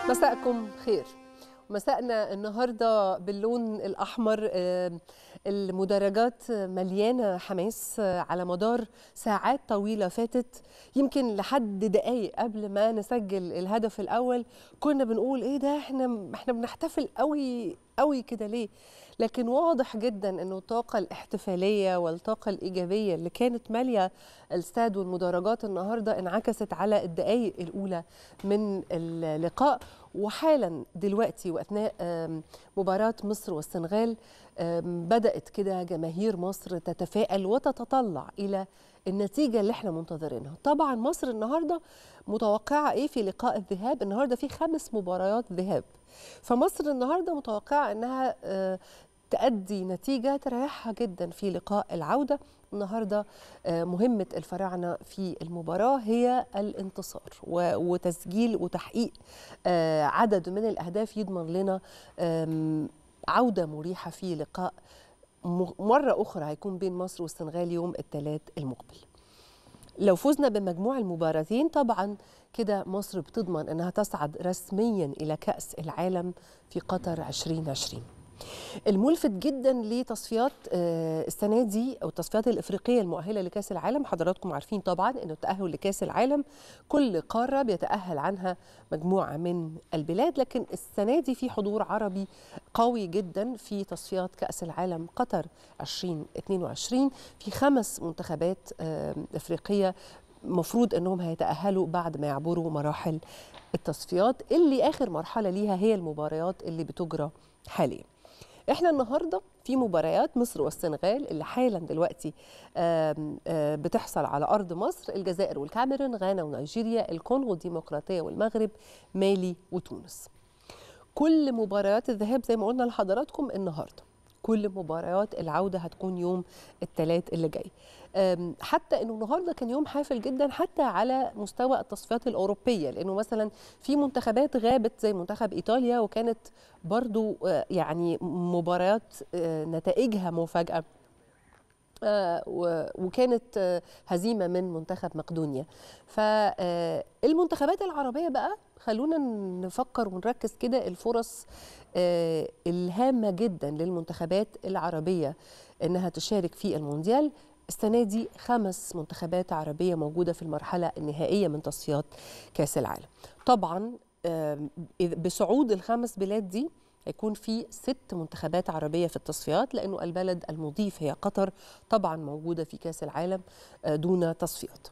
مساءكم خير مساءنا النهارده باللون الاحمر آه، المدرجات مليانه حماس آه، على مدار ساعات طويله فاتت يمكن لحد دقايق قبل ما نسجل الهدف الاول كنا بنقول ايه ده احنا احنا بنحتفل قوي قوي كده ليه لكن واضح جدا انه الطاقه الاحتفاليه والطاقه الايجابيه اللي كانت ماليه الاستاد والمدرجات النهارده انعكست على الدقائق الاولى من اللقاء وحالا دلوقتي واثناء آم، مباراه مصر والسنغال آم، بدات كده جماهير مصر تتفائل وتتطلع الى النتيجه اللي احنا منتظرينها طبعا مصر النهارده متوقعه ايه في لقاء الذهاب النهارده في خمس مباريات ذهاب فمصر النهارده متوقعه انها آه، تأدي نتيجة تريحها جدا في لقاء العودة النهاردة آه، مهمة الفراعنة في المباراة هي الانتصار و- وتسجيل وتحقيق آه، عدد من الأهداف يضمن لنا آم، عودة مريحة في لقاء م- مرة أخرى هيكون بين مصر والسنغال يوم الثلاث المقبل لو فزنا بمجموع المباراتين طبعا كده مصر بتضمن انها تصعد رسميا الى كاس العالم في قطر 2020 الملفت جدا لتصفيات آه، السنه دي او التصفيات الافريقيه المؤهله لكاس العالم حضراتكم عارفين طبعا انه التاهل لكاس العالم كل قاره بيتاهل عنها مجموعه من البلاد لكن السنه دي في حضور عربي قوي جدا في تصفيات كاس العالم قطر 2022 في خمس منتخبات آه، افريقيه مفروض انهم هيتاهلوا بعد ما يعبروا مراحل التصفيات اللي اخر مرحله ليها هي المباريات اللي بتجرى حاليا احنا النهارده في مباريات مصر والسنغال اللي حالا دلوقتي آم، آه، بتحصل على ارض مصر الجزائر والكاميرون غانا ونيجيريا الكونغو الديمقراطيه والمغرب مالي وتونس كل مباريات الذهاب زي ما قلنا لحضراتكم النهارده كل مباريات العوده هتكون يوم الثلاث اللي جاي أم، حتى انه النهارده كان يوم حافل جدا حتى على مستوى التصفيات الاوروبيه لانه مثلا في منتخبات غابت زي منتخب ايطاليا وكانت برضو آه، يعني مباريات آه، نتائجها مفاجاه آه، و- وكانت آه، هزيمه من منتخب مقدونيا فالمنتخبات العربيه بقى خلونا نفكر ونركز كده الفرص آه، الهامه جدا للمنتخبات العربيه انها تشارك في المونديال السنه دي خمس منتخبات عربيه موجوده في المرحله النهائيه من تصفيات كاس العالم طبعا آم، إذ- بصعود الخمس بلاد دي هيكون في ست منتخبات عربية في التصفيات لأنه البلد المضيف هي قطر طبعا موجودة في كأس العالم آه، دون تصفيات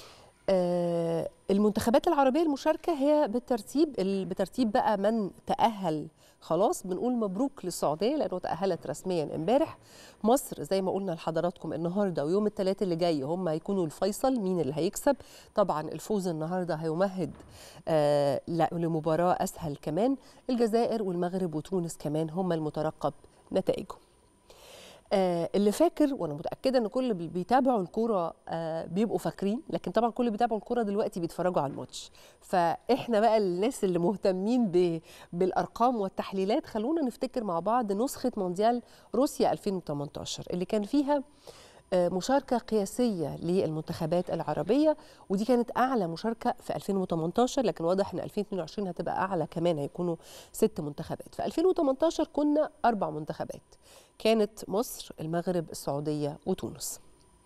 آه، المنتخبات العربية المشاركة هي بالترتيب ال- بترتيب بقى من تأهل خلاص بنقول مبروك للسعودية لأنه تأهلت رسميا امبارح مصر زي ما قلنا لحضراتكم النهاردة ويوم الثلاث اللي جاي هم هيكونوا الفيصل مين اللي هيكسب طبعا الفوز النهاردة هيمهد آه، ل- لمباراة أسهل كمان الجزائر والمغرب وتونس كمان هم المترقب نتائجهم آه، اللي فاكر وانا متاكده ان كل اللي بيتابعوا الكوره آه، بيبقوا فاكرين لكن طبعا كل اللي بيتابعوا الكوره دلوقتي بيتفرجوا على الماتش فاحنا بقى الناس اللي مهتمين ب- بالارقام والتحليلات خلونا نفتكر مع بعض نسخه مونديال روسيا 2018 اللي كان فيها آه، مشاركة قياسية للمنتخبات العربية ودي كانت أعلى مشاركة في 2018 لكن واضح إن 2022 هتبقى أعلى كمان هيكونوا ست منتخبات في 2018 كنا أربع منتخبات كانت مصر المغرب السعودية وتونس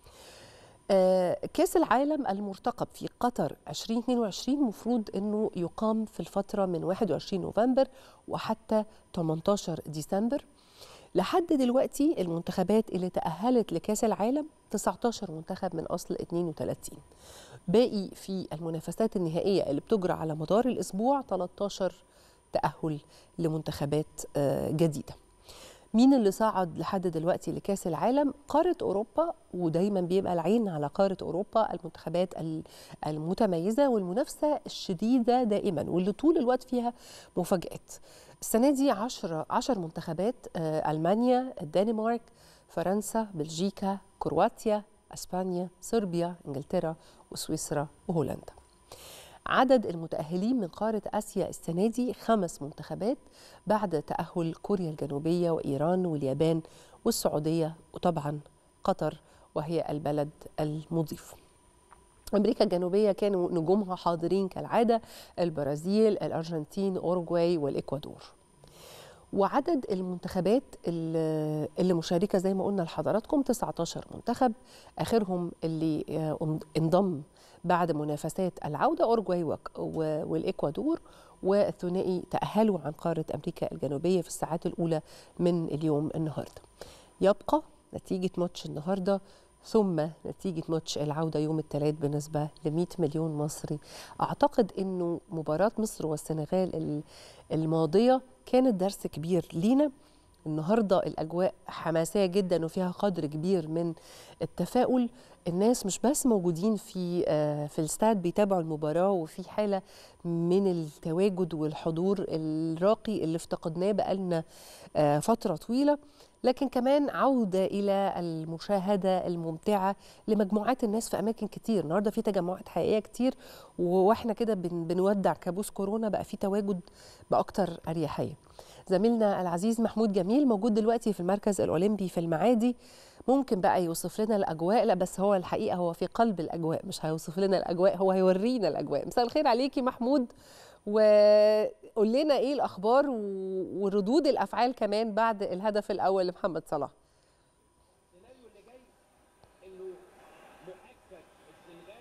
آه، كاس العالم المرتقب في قطر 2022 مفروض انه يقام في الفتره من 21 نوفمبر وحتى 18 ديسمبر لحد دلوقتي المنتخبات اللي تأهلت لكأس العالم 19 منتخب من أصل 32 باقي في المنافسات النهائية اللي بتجرى على مدار الأسبوع 13 تأهل لمنتخبات آه، جديدة مين اللي صعد لحد دلوقتي لكاس العالم قاره اوروبا ودايما بيبقى العين على قاره اوروبا المنتخبات ال- المتميزه والمنافسه الشديده دائما واللي طول الوقت فيها مفاجات السنه دي 10 10 منتخبات آه، المانيا الدنمارك فرنسا بلجيكا كرواتيا اسبانيا صربيا انجلترا وسويسرا وهولندا عدد المتأهلين من قارة آسيا السنة دي خمس منتخبات بعد تأهل كوريا الجنوبية وإيران واليابان والسعودية وطبعا قطر وهي البلد المضيف امريكا الجنوبيه كانوا نجومها حاضرين كالعاده البرازيل الارجنتين اوروغواي والاكوادور وعدد المنتخبات اللي اللي مشاركه زي ما قلنا لحضراتكم 19 منتخب اخرهم اللي آه، انضم بعد منافسات العوده اورجواي وك- و- والاكوادور والثنائي تاهلوا عن قاره امريكا الجنوبيه في الساعات الاولى من اليوم النهارده يبقى نتيجه ماتش النهارده ثم نتيجة ماتش العودة يوم الثلاث بالنسبة ل 100 مليون مصري أعتقد أنه مباراة مصر والسنغال ال- الماضية كانت درس كبير لينا النهاردة الأجواء حماسية جدا وفيها قدر كبير من التفاؤل الناس مش بس موجودين في آه، في الاستاد بيتابعوا المباراة وفي حالة من التواجد والحضور الراقي اللي افتقدناه بقالنا آه، فترة طويلة لكن كمان عودة إلى المشاهدة الممتعة لمجموعات الناس في أماكن كتير النهاردة في تجمعات حقيقية كتير وإحنا كده بن بنودع كابوس كورونا بقى في تواجد بأكتر أريحية زميلنا العزيز محمود جميل موجود دلوقتي في المركز الأولمبي في المعادي ممكن بقى يوصف لنا الأجواء لا بس هو الحقيقة هو في قلب الأجواء مش هيوصف لنا الأجواء هو هيورينا الأجواء مساء الخير عليكي محمود وقول لنا ايه الاخبار و- وردود الافعال كمان بعد الهدف الاول لمحمد صلاح السيناريو اللي جاي انه مؤكد السنغال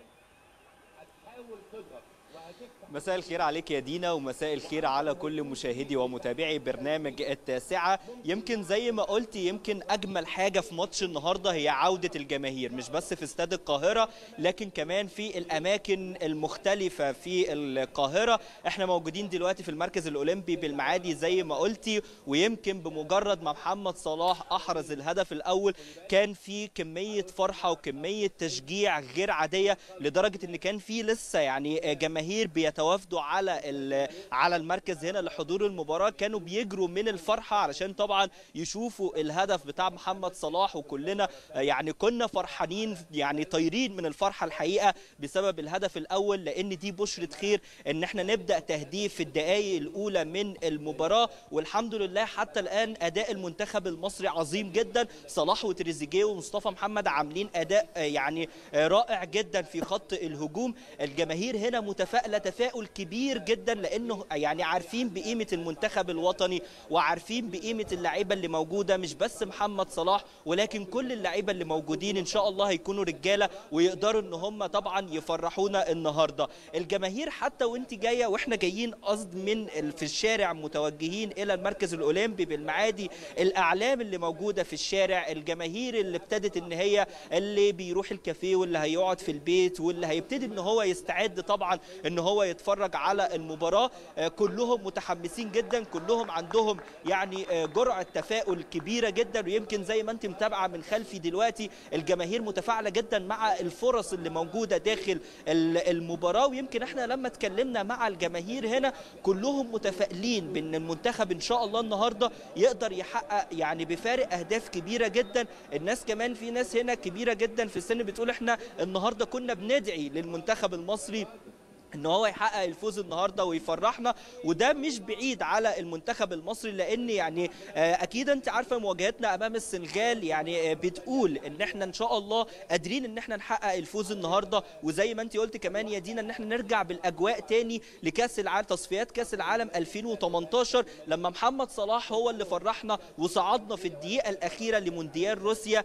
هتحاول تضغط وهتفتح مساء الخير عليك يا دينا ومساء الخير على كل مشاهدي ومتابعي برنامج التاسعة يمكن زي ما قلت يمكن أجمل حاجة في ماتش النهاردة هي عودة الجماهير مش بس في استاد القاهرة لكن كمان في الأماكن المختلفة في القاهرة احنا موجودين دلوقتي في المركز الأولمبي بالمعادي زي ما قلتي ويمكن بمجرد ما محمد صلاح أحرز الهدف الأول كان في كمية فرحة وكمية تشجيع غير عادية لدرجة إن كان في لسه يعني جماهير بيتوافدوا على ال- على المركز هنا لحضور المباراة كانوا بيجروا من الفرحة علشان طبعا يشوفوا الهدف بتاع محمد صلاح وكلنا يعني كنا فرحانين يعني طايرين من الفرحة الحقيقة بسبب الهدف الأول لأن دي بشرة خير إن احنا نبدأ تهديف في الدقايق الأولى من المباراة والحمد لله حتى الآن أداء المنتخب المصري عظيم جدا صلاح وتريزيجيه ومصطفى محمد عاملين أداء آه، يعني آه، رائع جدا في خط الهجوم الجماهير هنا متفائلة تفاؤل كبير جدا لأنه يعني عارفين بقيمة المنتخب الوطني وعارفين بقيمة اللعيبة اللي موجودة مش بس محمد صلاح ولكن كل اللعيبة اللي موجودين إن شاء الله هيكونوا رجالة ويقدروا إن هم طبعا يفرحونا النهاردة الجماهير حتى وانت جاية واحنا جايين قصد من ال- في الشارع متوجهين إلى المركز الأولمبي بالمعادي الأعلام اللي موجودة في الشارع الجماهير اللي ابتدت إن هي اللي بيروح الكافيه واللي هيقعد في البيت واللي هيبتدي إن هو يستعد طبعا إن هو يتفرج على المباراة آه، كلهم متحمسين جدا كلهم عندهم يعني آه، جرعة تفاؤل كبيرة جدا ويمكن زي ما انت متابعة من خلفي دلوقتي الجماهير متفاعلة جدا مع الفرص اللي موجودة داخل ال- المباراة ويمكن احنا لما اتكلمنا مع الجماهير هنا كلهم متفائلين بان المنتخب ان شاء الله النهارده يقدر يحقق يعني بفارق اهداف كبيره جدا الناس كمان في ناس هنا كبيره جدا في السن بتقول احنا النهارده كنا بندعي للمنتخب المصري ان هو يحقق الفوز النهارده ويفرحنا وده مش بعيد على المنتخب المصري لان يعني آه، اكيد انت عارفه مواجهتنا امام السنغال يعني آه، بتقول ان احنا ان شاء الله قادرين ان احنا نحقق الفوز النهارده وزي ما انت قلت كمان يا دينا ان احنا نرجع بالاجواء تاني لكاس العالم تصفيات كاس العالم 2018 لما محمد صلاح هو اللي فرحنا وصعدنا في الدقيقه الاخيره لمونديال روسيا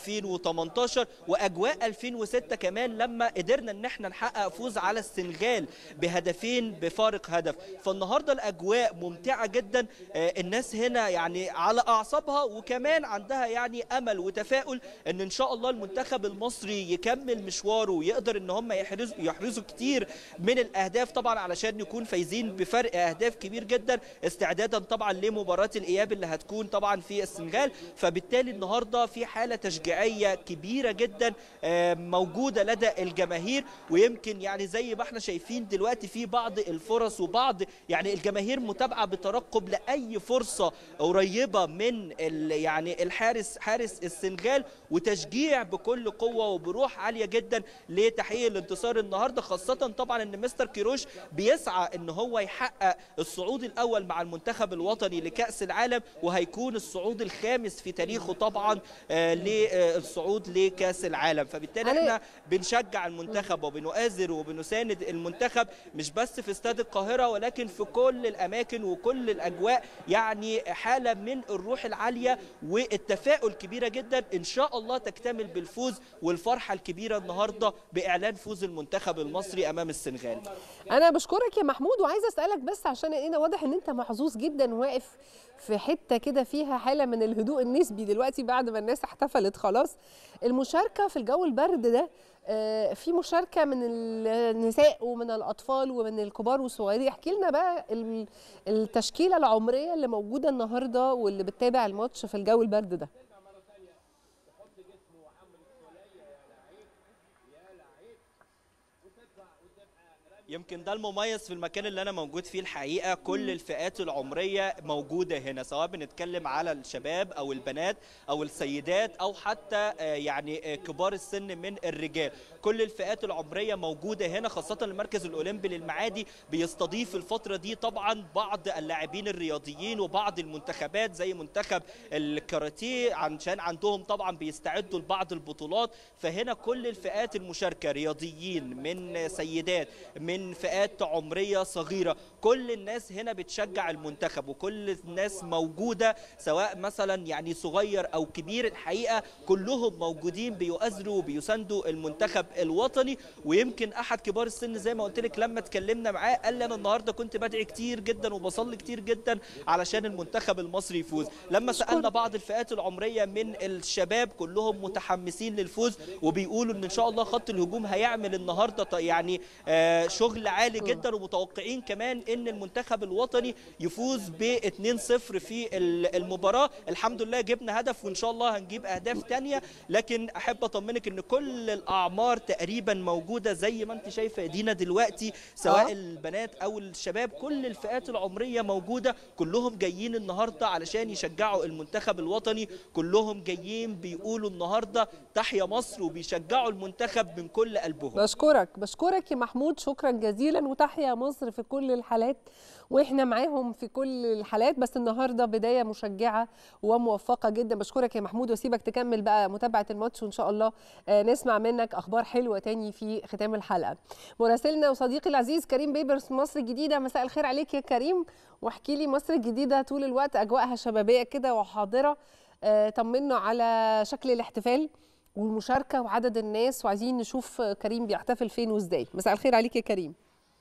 2018 واجواء 2006 كمان لما قدرنا ان احنا نحقق فوز على السنغال بهدفين بفارق هدف فالنهارده الاجواء ممتعه جدا آه، الناس هنا يعني على اعصابها وكمان عندها يعني امل وتفاؤل ان ان شاء الله المنتخب المصري يكمل مشواره ويقدر ان هم يحرزوا يحرزوا كتير من الاهداف طبعا علشان نكون فايزين بفرق اهداف كبير جدا استعدادا طبعا لمباراه الاياب اللي هتكون طبعا في السنغال فبالتالي النهارده في حاله تشجيعيه كبيره جدا آه، موجوده لدى الجماهير ويمكن يعني زي ما احنا شايفين شايفين دلوقتي في بعض الفرص وبعض يعني الجماهير متابعه بترقب لاي فرصه قريبه من ال يعني الحارس حارس السنغال وتشجيع بكل قوه وبروح عاليه جدا لتحقيق الانتصار النهارده خاصه طبعا ان مستر كيروش بيسعى ان هو يحقق الصعود الاول مع المنتخب الوطني لكاس العالم وهيكون الصعود الخامس في تاريخه طبعا آه، للصعود لكاس العالم فبالتالي أنا- احنا بنشجع المنتخب وبنؤازر وبنساند المنتخب مش بس في استاد القاهره ولكن في كل الاماكن وكل الاجواء يعني حاله من الروح العاليه والتفاؤل كبيره جدا ان شاء الله تكتمل بالفوز والفرحه الكبيره النهارده باعلان فوز المنتخب المصري امام السنغال انا بشكرك يا محمود وعايزه اسالك بس عشان انا واضح ان انت محظوظ جدا واقف في حته كده فيها حاله من الهدوء النسبي دلوقتي بعد ما الناس احتفلت خلاص المشاركه في الجو البرد ده آه، في مشاركه من النساء ومن الاطفال ومن الكبار والصغيرين احكي لنا بقى ال- التشكيله العمريه اللي موجوده النهارده واللي بتتابع الماتش في الجو البرد ده يمكن ده المميز في المكان اللي انا موجود فيه الحقيقه كل الفئات العمريه موجوده هنا سواء بنتكلم على الشباب او البنات او السيدات او حتى آه، يعني آه، كبار السن من الرجال كل الفئات العمريه موجوده هنا خاصه المركز الاولمبي للمعادي بيستضيف الفتره دي طبعا بعض اللاعبين الرياضيين وبعض المنتخبات زي منتخب الكاراتيه عشان عندهم طبعا بيستعدوا لبعض البطولات فهنا كل الفئات المشاركه رياضيين من سيدات من فئات عمريه صغيره كل الناس هنا بتشجع المنتخب وكل الناس موجوده سواء مثلا يعني صغير او كبير الحقيقه كلهم موجودين بيؤازروا وبيساندوا المنتخب الوطني ويمكن احد كبار السن زي ما قلت لك لما اتكلمنا معاه قال لي انا النهارده كنت بدعي كتير جدا وبصلي كتير جدا علشان المنتخب المصري يفوز لما سالنا بعض الفئات العمريه من الشباب كلهم متحمسين للفوز وبيقولوا ان ان شاء الله خط الهجوم هيعمل النهارده ط- يعني آه، شغل عالي جدا ومتوقعين كمان ان المنتخب الوطني يفوز ب 2-0 في ال- المباراه الحمد لله جبنا هدف وان شاء الله هنجيب اهداف تانية لكن احب اطمنك ان كل الاعمار تقريبا موجوده زي ما انت شايفه ايدينا دلوقتي سواء آه. البنات او الشباب كل الفئات العمريه موجوده كلهم جايين النهارده علشان يشجعوا المنتخب الوطني كلهم جايين بيقولوا النهارده تحيا مصر وبيشجعوا المنتخب من كل قلبهم بشكرك بشكرك يا محمود شكرا جزيلا وتحيا مصر في كل الحالات واحنا معاهم في كل الحالات بس النهارده بدايه مشجعه وموفقه جدا بشكرك يا محمود واسيبك تكمل بقى متابعه الماتش وان شاء الله آه، نسمع منك اخبار حلوه تاني في ختام الحلقه مراسلنا وصديقي العزيز كريم بيبرس مصر الجديده مساء الخير عليك يا كريم واحكي لي مصر الجديده طول الوقت اجواءها شبابيه كده وحاضره آه، طمنا على شكل الاحتفال والمشاركه وعدد الناس وعايزين نشوف كريم بيحتفل فين وازاي مساء الخير عليك يا كريم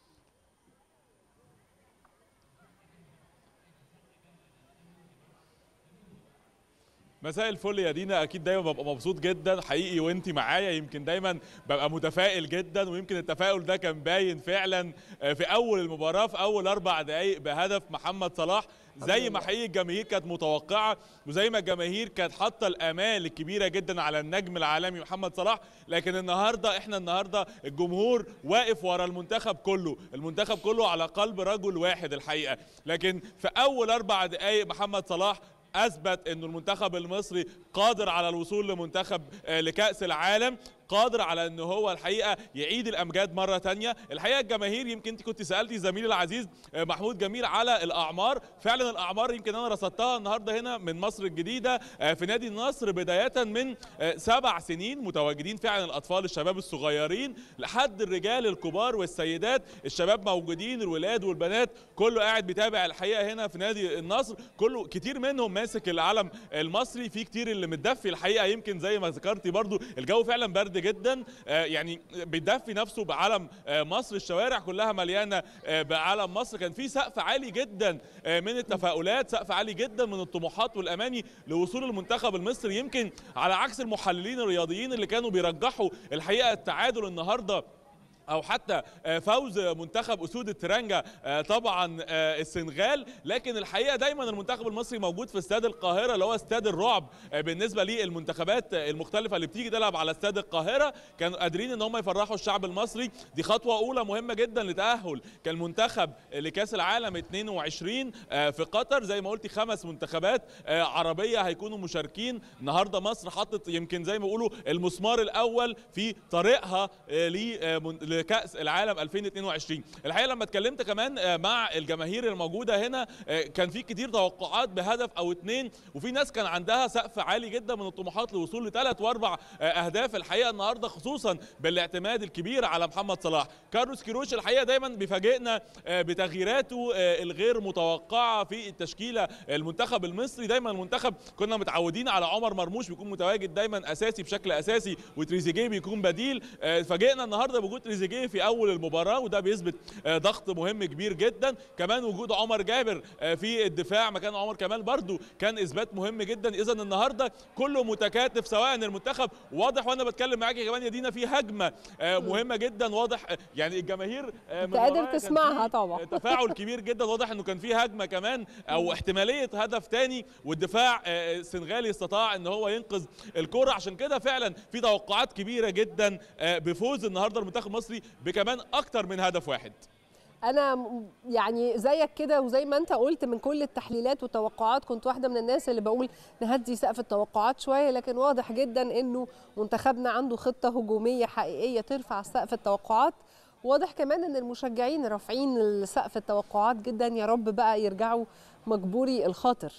مساء الفل يا دينا اكيد دايما ببقى مبسوط جدا حقيقي وانت معايا يمكن دايما ببقى متفائل جدا ويمكن التفاؤل ده كان باين فعلا آه، في اول المباراه في اول اربع دقائق بهدف محمد صلاح زي ما حقيقي الجماهير كانت متوقعه وزي ما الجماهير كانت حاطه الامال الكبيره جدا على النجم العالمي محمد صلاح لكن النهارده احنا النهارده الجمهور واقف ورا المنتخب كله المنتخب كله على قلب رجل واحد الحقيقه لكن في اول اربع دقائق محمد صلاح اثبت انه المنتخب المصري قادر على الوصول لمنتخب آه، لكاس العالم قادر على ان هو الحقيقه يعيد الامجاد مره تانية الحقيقه الجماهير يمكن انت كنت سالتي زميلي العزيز آه، محمود جميل على الاعمار فعلا الاعمار يمكن انا رصدتها النهارده هنا من مصر الجديده آه، في نادي النصر بدايه من آه، سبع سنين متواجدين فعلا الاطفال الشباب الصغيرين لحد الرجال الكبار والسيدات الشباب موجودين الولاد والبنات كله قاعد بيتابع الحقيقه هنا في نادي النصر كله كتير منهم ماسك العلم المصري في كتير اللي متدفي الحقيقه يمكن زي ما ذكرتي برضو الجو فعلا برد جدا آه، يعني بيدفي نفسه بعلم آه، مصر الشوارع كلها مليانه آه، بعلم مصر كان في سقف عالي جدا آه، من التفاؤلات سقف عالي جدا من الطموحات والاماني لوصول المنتخب المصري يمكن على عكس المحللين الرياضيين اللي كانوا بيرجحوا الحقيقه التعادل النهارده او حتى آه، فوز منتخب اسود الترنجة آه، طبعا آه، السنغال لكن الحقيقه دايما المنتخب المصري موجود في استاد القاهره اللي هو استاد الرعب آه، بالنسبه للمنتخبات آه، المختلفه اللي بتيجي تلعب على استاد القاهره كانوا قادرين ان هم يفرحوا الشعب المصري دي خطوه اولى مهمه جدا لتاهل كالمنتخب لكاس العالم 22 آه، في قطر زي ما قلتي خمس منتخبات آه، عربيه هيكونوا مشاركين النهارده مصر حطت يمكن زي ما بيقولوا المسمار الاول في طريقها آه، لمن- لكاس العالم 2022 الحقيقه لما اتكلمت كمان آه، مع الجماهير الموجوده هنا آه، كان في كتير توقعات بهدف او اتنين وفي ناس كان عندها سقف عالي جدا من الطموحات للوصول لثلاث واربع آه، اهداف الحقيقه النهارده خصوصا بالاعتماد الكبير على محمد صلاح كارلوس كيروش الحقيقه دايما بيفاجئنا آه، بتغييراته آه، الغير متوقعه في التشكيله المنتخب المصري دايما المنتخب كنا متعودين على عمر مرموش بيكون متواجد دايما اساسي بشكل اساسي وتريزيجيه بيكون بديل آه، فاجئنا النهارده بوجود تريزيجيه في اول المباراه وده بيثبت آه، ضغط مهم كبير جدا كمان وجود عمر جابر آه، في الدفاع مكان عمر كمال برضو كان اثبات مهم جدا اذا النهارده كله متكاتف سواء المنتخب واضح وانا بتكلم معاكي كمان يا دينا في هجمه آه، مهمه جدا واضح آه، يعني الجماهير آه، أنت من قادر ورايا كان تسمعها في طبعا. تفاعل كبير جدا واضح انه كان في هجمه كمان او احتماليه هدف تاني والدفاع آه، السنغالي استطاع ان هو ينقذ الكره عشان كده فعلا في توقعات كبيره جدا آه، بفوز النهارده المنتخب المصري بكمان اكتر من هدف واحد انا م- يعني زيك كده وزي ما انت قلت من كل التحليلات والتوقعات كنت واحده من الناس اللي بقول نهدي سقف التوقعات شويه لكن واضح جدا انه منتخبنا عنده خطه هجوميه حقيقيه ترفع سقف التوقعات واضح كمان ان المشجعين رافعين سقف التوقعات جدا يا رب بقى يرجعوا مجبوري الخاطر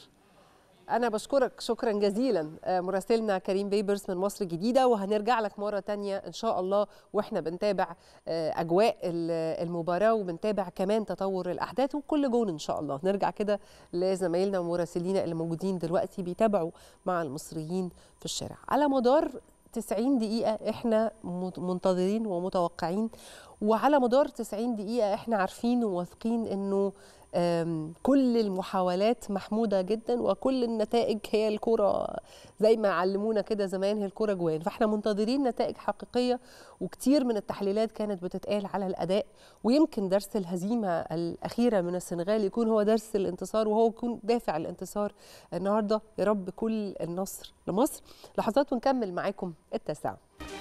أنا بشكرك شكرا جزيلا آه، مراسلنا كريم بيبرس من مصر الجديدة وهنرجع لك مرة تانية إن شاء الله وإحنا بنتابع آه، أجواء ال- المباراة وبنتابع كمان تطور الأحداث وكل جون إن شاء الله نرجع كده لزمايلنا ومراسلينا اللي موجودين دلوقتي بيتابعوا مع المصريين في الشارع على مدار 90 دقيقة إحنا مت- منتظرين ومتوقعين وعلى مدار 90 دقيقة إحنا عارفين وواثقين إنه آم، كل المحاولات محمودة جدا وكل النتائج هي الكرة زي ما علمونا كده زمان هي الكرة جوان فاحنا منتظرين نتائج حقيقية وكتير من التحليلات كانت بتتقال على الأداء ويمكن درس الهزيمة الأخيرة من السنغال يكون هو درس الانتصار وهو يكون دافع الانتصار النهاردة يا رب كل النصر لمصر لحظات ونكمل معاكم التاسعة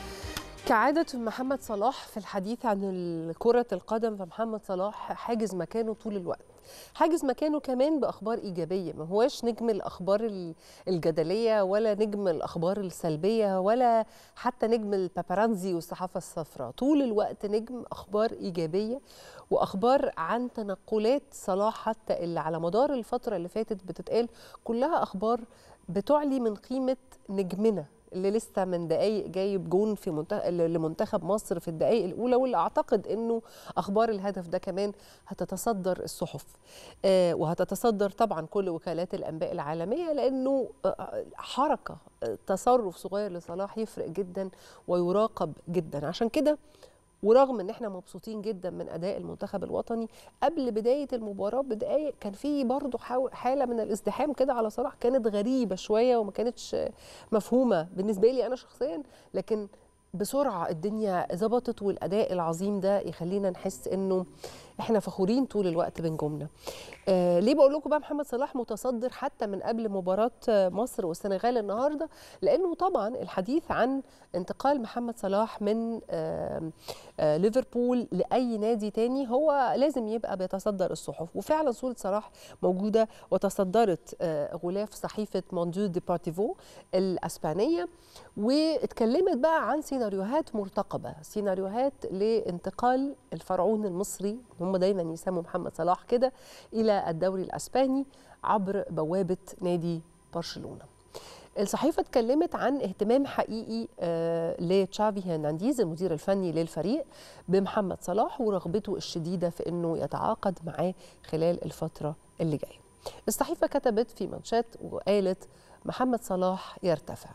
كعادة محمد صلاح في الحديث عن كرة القدم فمحمد صلاح حاجز مكانه طول الوقت حاجز مكانه كمان بأخبار إيجابية ما هواش نجم الأخبار ال- الجدلية ولا نجم الأخبار السلبية ولا حتى نجم البابارانزي والصحافة الصفراء طول الوقت نجم أخبار إيجابية وأخبار عن تنقلات صلاح حتى اللي على مدار الفترة اللي فاتت بتتقال كلها أخبار بتعلي من قيمة نجمنا اللي لسه من دقايق جايب جون في منتخب لمنتخب مصر في الدقائق الاولى واللي اعتقد انه اخبار الهدف ده كمان هتتصدر الصحف آه، وهتتصدر طبعا كل وكالات الانباء العالميه لانه آه، حركه آه، تصرف صغير لصلاح يفرق جدا ويراقب جدا عشان كده ورغم ان احنا مبسوطين جدا من اداء المنتخب الوطني قبل بدايه المباراه بدقائق كان في برضه حاو- حاله من الازدحام كده على صلاح كانت غريبه شويه وما كانتش مفهومه بالنسبه لي انا شخصيا لكن بسرعه الدنيا ظبطت والاداء العظيم ده يخلينا نحس انه احنا فخورين طول الوقت بنجومنا آه ليه بقول لكم بقى محمد صلاح متصدر حتى من قبل مباراه آه، مصر والسنغال النهارده لانه طبعا الحديث عن انتقال محمد صلاح من آه آه ليفربول لاي نادي تاني هو لازم يبقى بيتصدر الصحف وفعلا صوره صلاح موجوده وتصدرت آه غلاف صحيفه مونديو ديبورتيفو الاسبانيه واتكلمت بقى عن سيناريوهات مرتقبه سيناريوهات لانتقال الفرعون المصري هم دايما يسموا محمد صلاح كده الى الدوري الاسباني عبر بوابه نادي برشلونه الصحيفة اتكلمت عن اهتمام حقيقي آه لتشافي هرنانديز المدير الفني للفريق بمحمد صلاح ورغبته الشديدة في انه يتعاقد معاه خلال الفترة اللي جاية. الصحيفة كتبت في منشات وقالت محمد صلاح يرتفع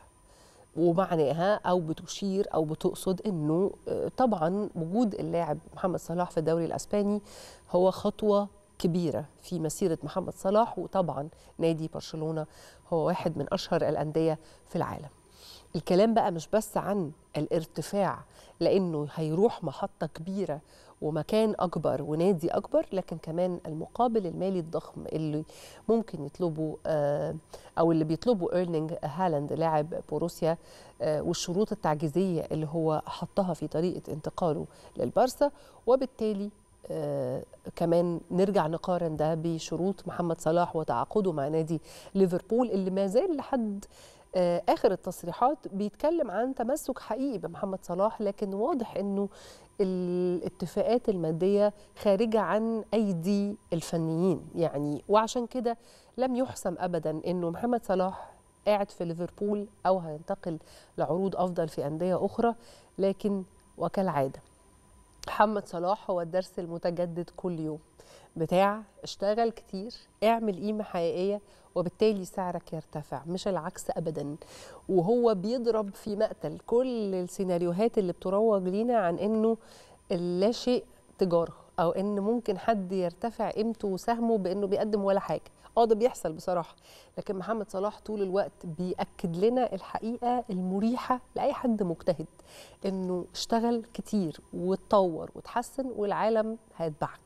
ومعناها او بتشير او بتقصد انه آه، طبعا وجود اللاعب محمد صلاح في الدوري الاسباني هو خطوه كبيره في مسيره محمد صلاح وطبعا نادي برشلونه هو واحد من اشهر الانديه في العالم. الكلام بقى مش بس عن الارتفاع لانه هيروح محطه كبيره ومكان اكبر ونادي اكبر لكن كمان المقابل المالي الضخم اللي ممكن يطلبه آه، او اللي بيطلبه ايرلينج هالاند لاعب بوروسيا آه، والشروط التعجيزيه اللي هو حطها في طريقه انتقاله للبارسا وبالتالي آه كمان نرجع نقارن ده بشروط محمد صلاح وتعاقده مع نادي ليفربول اللي ما زال لحد آه اخر التصريحات بيتكلم عن تمسك حقيقي بمحمد صلاح لكن واضح انه الاتفاقات الماديه خارجه عن ايدي الفنيين يعني وعشان كده لم يحسم ابدا انه محمد صلاح قاعد في ليفربول او هينتقل لعروض افضل في انديه اخرى لكن وكالعاده محمد صلاح هو الدرس المتجدد كل يوم بتاع اشتغل كتير اعمل قيمة حقيقية وبالتالي سعرك يرتفع مش العكس أبدا وهو بيضرب في مقتل كل السيناريوهات اللي بتروج لينا عن انه لا شيء تجارة او ان ممكن حد يرتفع قيمته وسهمه بانه بيقدم ولا حاجة اه ده بيحصل بصراحة لكن محمد صلاح طول الوقت بيأكد لنا الحقيقة المريحة لأي حد مجتهد انه اشتغل كتير واتطور وتحسن والعالم هيتبعك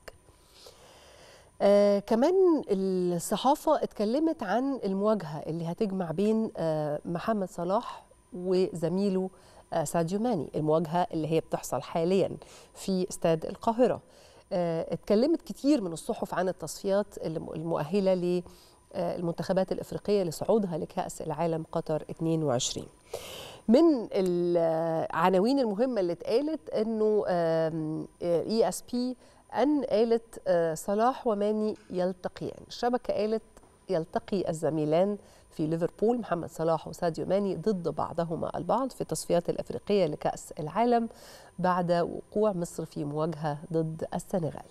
آه كمان الصحافة اتكلمت عن المواجهة اللي هتجمع بين آه محمد صلاح وزميله آه ساديو ماني المواجهة اللي هي بتحصل حاليا في استاد القاهرة آه اتكلمت كتير من الصحف عن التصفيات المؤهلة للمنتخبات الإفريقية لصعودها لكأس العالم قطر 22 من العناوين المهمة اللي اتقالت انه اي اس بي ان قالت صلاح وماني يلتقيان الشبكة قالت يلتقي الزميلان في ليفربول محمد صلاح وساديو ماني ضد بعضهما البعض في التصفيات الافريقيه لكاس العالم بعد وقوع مصر في مواجهه ضد السنغال.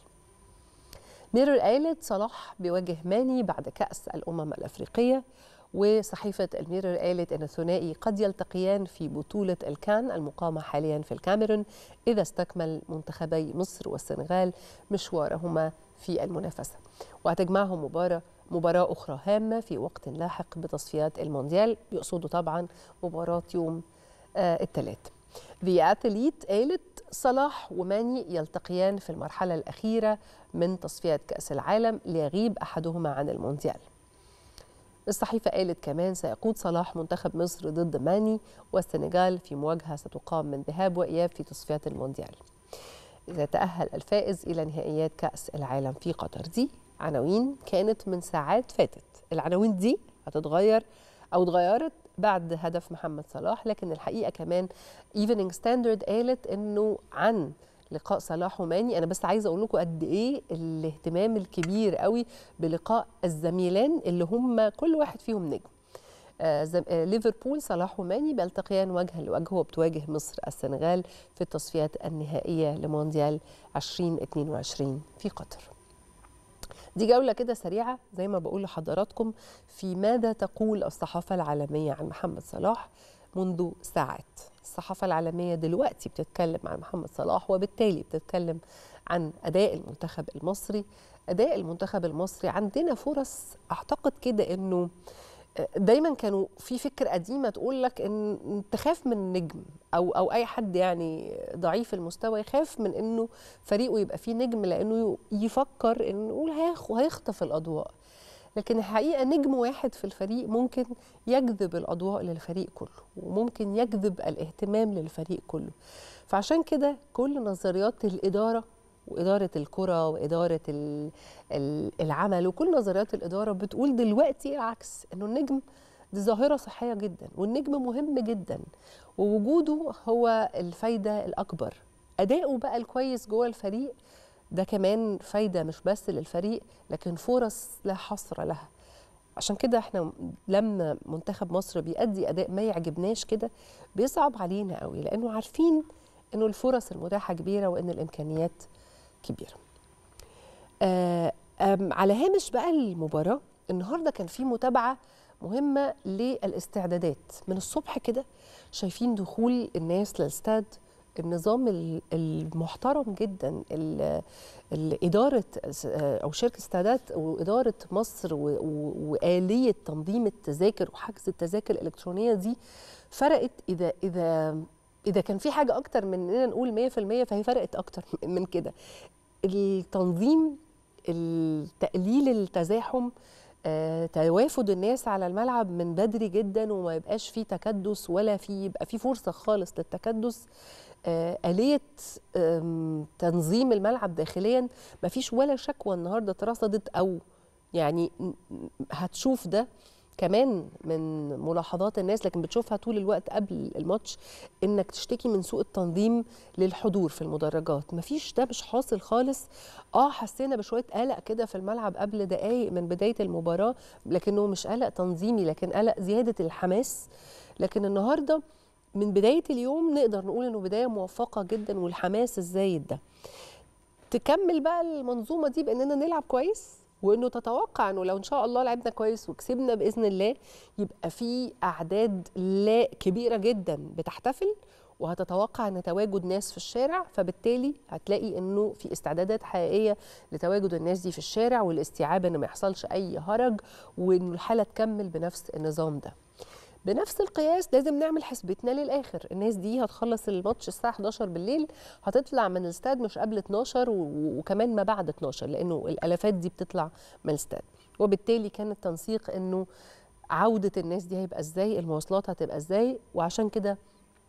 ميرور قالت صلاح بيواجه ماني بعد كاس الامم الافريقيه وصحيفة الميرور قالت أن الثنائي قد يلتقيان في بطولة الكان المقامة حاليا في الكاميرون إذا استكمل منتخبي مصر والسنغال مشوارهما في المنافسة وهتجمعهم مباراة مباراة أخرى هامة في وقت لاحق بتصفيات المونديال يقصدوا طبعا مباراة يوم آه الثلاث The Athlete قالت صلاح وماني يلتقيان في المرحلة الأخيرة من تصفيات كأس العالم ليغيب أحدهما عن المونديال الصحيفة قالت كمان سيقود صلاح منتخب مصر ضد ماني والسنغال في مواجهة ستقام من ذهاب وإياب في تصفيات المونديال إذا تأهل الفائز إلى نهائيات كأس العالم في قطر دي عناوين كانت من ساعات فاتت العناوين دي هتتغير أو اتغيرت بعد هدف محمد صلاح لكن الحقيقة كمان ايفنينج ستاندرد قالت إنه عن لقاء صلاح وماني انا بس عايزه اقول لكم قد ايه الاهتمام الكبير قوي بلقاء الزميلان اللي هم كل واحد فيهم نجم آه ليفربول صلاح وماني بيلتقيان وجها لوجه وبتواجه مصر السنغال في التصفيات النهائيه لمونديال 2022 في قطر دي جولة كده سريعة زي ما بقول لحضراتكم في ماذا تقول الصحافة العالمية عن محمد صلاح منذ ساعات الصحافة العالمية دلوقتي بتتكلم عن محمد صلاح وبالتالي بتتكلم عن أداء المنتخب المصري أداء المنتخب المصري عندنا فرص أعتقد كده أنه دايما كانوا في فكر قديمة تقول لك ان تخاف من نجم او او اي حد يعني ضعيف المستوى يخاف من انه فريقه يبقى فيه نجم لانه يفكر انه يقول هيخطف الاضواء لكن الحقيقه نجم واحد في الفريق ممكن يجذب الاضواء للفريق كله وممكن يجذب الاهتمام للفريق كله فعشان كده كل نظريات الاداره واداره الكره واداره العمل وكل نظريات الاداره بتقول دلوقتي العكس انه النجم دي ظاهره صحيه جدا والنجم مهم جدا ووجوده هو الفايده الاكبر اداؤه بقى الكويس جوه الفريق ده كمان فايدة مش بس للفريق لكن فرص لا حصر لها عشان كده احنا لما منتخب مصر بيأدي أداء ما يعجبناش كده بيصعب علينا قوي لأنه عارفين إنه الفرص المتاحة كبيرة وإن الإمكانيات كبيرة آه على هامش بقى المباراة النهاردة كان في متابعة مهمة للاستعدادات من الصبح كده شايفين دخول الناس للاستاد النظام ال- المحترم جدا ال- ال- إدارة أو شركة استعداد وإدارة مصر و- و- وآلية تنظيم التذاكر وحجز التذاكر الإلكترونية دي فرقت إذا إذا إذا كان في حاجة أكتر من إننا نقول 100% فهي فرقت أكتر من كده التنظيم تقليل التزاحم آه، توافد الناس على الملعب من بدري جدا وما يبقاش فيه تكدس ولا في يبقى في فرصه خالص للتكدس آه، آلية آم، تنظيم الملعب داخليا ما فيش ولا شكوى النهارده اترصدت أو يعني م- م- هتشوف ده كمان من ملاحظات الناس لكن بتشوفها طول الوقت قبل الماتش انك تشتكي من سوء التنظيم للحضور في المدرجات مفيش ده مش حاصل خالص اه حسينا بشويه قلق كده في الملعب قبل دقايق من بدايه المباراه لكنه مش قلق تنظيمي لكن قلق زياده الحماس لكن النهارده من بدايه اليوم نقدر نقول انه بدايه موفقه جدا والحماس الزايد ده تكمل بقى المنظومه دي باننا نلعب كويس وانه تتوقع انه لو ان شاء الله لعبنا كويس وكسبنا باذن الله يبقى في اعداد لا كبيره جدا بتحتفل وهتتوقع ان تواجد ناس في الشارع فبالتالي هتلاقي انه في استعدادات حقيقيه لتواجد الناس دي في الشارع والاستيعاب ان ما يحصلش اي هرج وانه الحاله تكمل بنفس النظام ده بنفس القياس لازم نعمل حسبتنا للاخر الناس دي هتخلص الماتش الساعه 11 بالليل هتطلع من الاستاد مش قبل 12 و- وكمان ما بعد 12 لانه الالافات دي بتطلع من الاستاد وبالتالي كان التنسيق انه عوده الناس دي هيبقى ازاي المواصلات هتبقى ازاي وعشان كده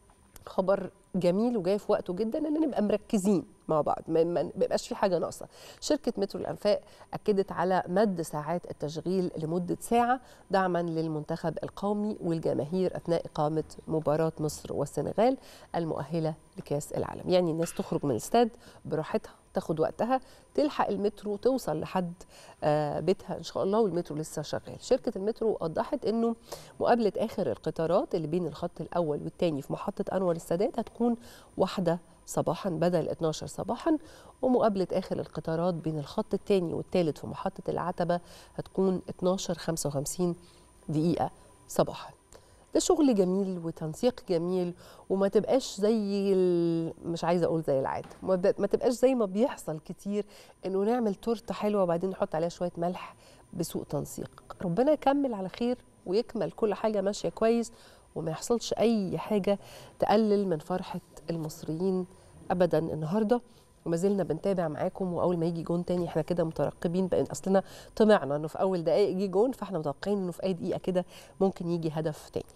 خبر جميل وجاي في وقته جدا ان نبقى مركزين مع بعض ما ما بيبقاش في حاجه ناقصه شركه مترو الانفاق اكدت على مد ساعات التشغيل لمده ساعه دعما للمنتخب القومي والجماهير اثناء اقامه مباراه مصر والسنغال المؤهله لكاس العالم يعني الناس تخرج من الاستاد براحتها تاخد وقتها تلحق المترو توصل لحد آه، بيتها ان شاء الله والمترو لسه شغال شركه المترو وضحت انه مقابله اخر القطارات اللي بين الخط الاول والثاني في محطه انور السادات هتكون واحده صباحا بدل 12 صباحا ومقابله اخر القطارات بين الخط الثاني والثالث في محطه العتبه هتكون 12 55 دقيقه صباحا ده شغل جميل وتنسيق جميل وما تبقاش زي ال... مش عايزه اقول زي العاده ما ب- ما تبقاش زي ما بيحصل كتير انه نعمل تورته حلوه وبعدين نحط عليها شويه ملح بسوء تنسيق ربنا يكمل على خير ويكمل كل حاجه ماشيه كويس وما يحصلش اي حاجه تقلل من فرحه المصريين ابدا النهارده وما زلنا بنتابع معاكم واول ما يجي جون تاني احنا كده مترقبين بان اصلنا طمعنا انه في اول دقائق يجي جون فاحنا متوقعين انه في اي دقيقه كده ممكن يجي هدف تاني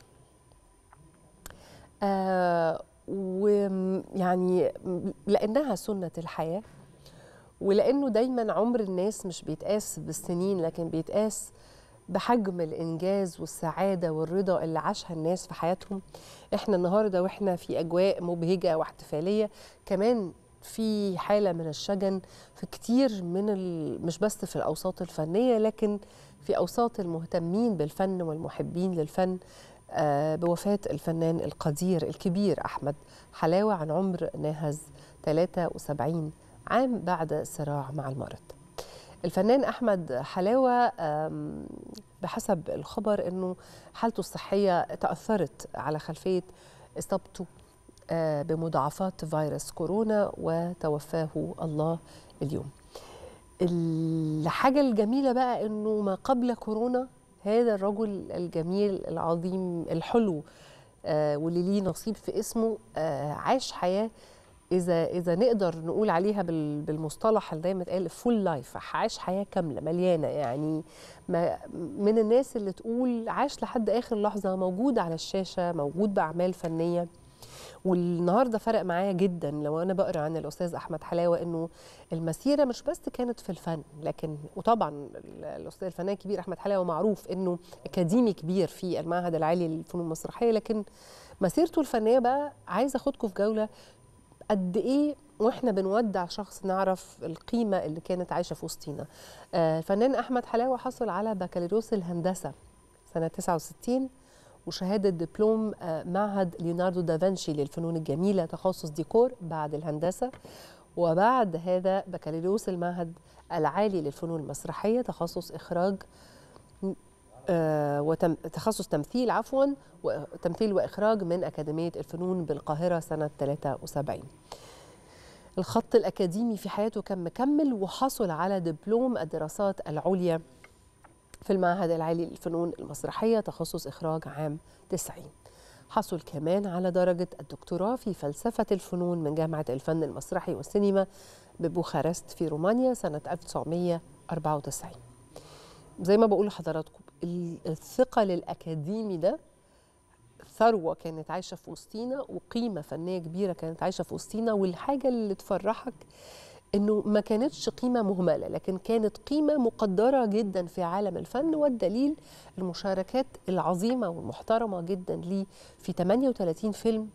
آه ويعني لانها سنه الحياه ولانه دايما عمر الناس مش بيتقاس بالسنين لكن بيتقاس بحجم الانجاز والسعاده والرضا اللي عاشها الناس في حياتهم احنا النهارده واحنا في اجواء مبهجه واحتفاليه كمان في حاله من الشجن في كتير من ال... مش بس في الاوساط الفنيه لكن في اوساط المهتمين بالفن والمحبين للفن آه، بوفاه الفنان القدير الكبير احمد حلاوه عن عمر ناهز 73 عام بعد صراع مع المرض الفنان احمد حلاوه آم، بحسب الخبر انه حالته الصحيه تاثرت على خلفيه اصابته آه، بمضاعفات فيروس كورونا وتوفاه الله اليوم الحاجه الجميله بقى انه ما قبل كورونا هذا الرجل الجميل العظيم الحلو آه، واللي ليه نصيب في اسمه آه، عاش حياه اذا اذا نقدر نقول عليها بال- بالمصطلح اللي دايما اتقال فول لايف عاش حياه كامله مليانه يعني ما من الناس اللي تقول عاش لحد اخر لحظه موجود على الشاشه موجود باعمال فنيه والنهارده فرق معايا جدا لو انا بقرا عن الاستاذ احمد حلاوه انه المسيره مش بس كانت في الفن لكن وطبعا ال- الاستاذ الفنان الكبير احمد حلاوه معروف انه اكاديمي كبير في المعهد العالي للفنون المسرحيه لكن مسيرته الفنيه بقى عايزه اخدكم في جوله قد ايه واحنا بنودع شخص نعرف القيمه اللي كانت عايشه في وسطينا آه، الفنان احمد حلاوه حصل على بكالوريوس الهندسه سنه 69 وشهاده دبلوم آه، معهد ليوناردو دافنشي للفنون الجميله تخصص ديكور بعد الهندسه وبعد هذا بكالوريوس المعهد العالي للفنون المسرحيه تخصص اخراج آه، وتم تخصص تمثيل عفوا وتمثيل واخراج من اكاديميه الفنون بالقاهره سنه 73 الخط الأكاديمي في حياته كان مكمل وحصل على دبلوم الدراسات العليا في المعهد العالي للفنون المسرحية تخصص إخراج عام 90 حصل كمان على درجة الدكتوراه في فلسفة الفنون من جامعة الفن المسرحي والسينما ببوخارست في رومانيا سنة 1994 زي ما بقول لحضراتكم الثقل الأكاديمي ده ثروه كانت عايشه في وسطينا وقيمه فنيه كبيره كانت عايشه في وسطينا والحاجه اللي تفرحك انه ما كانتش قيمه مهمله لكن كانت قيمه مقدره جدا في عالم الفن والدليل المشاركات العظيمه والمحترمه جدا ليه في 38 فيلم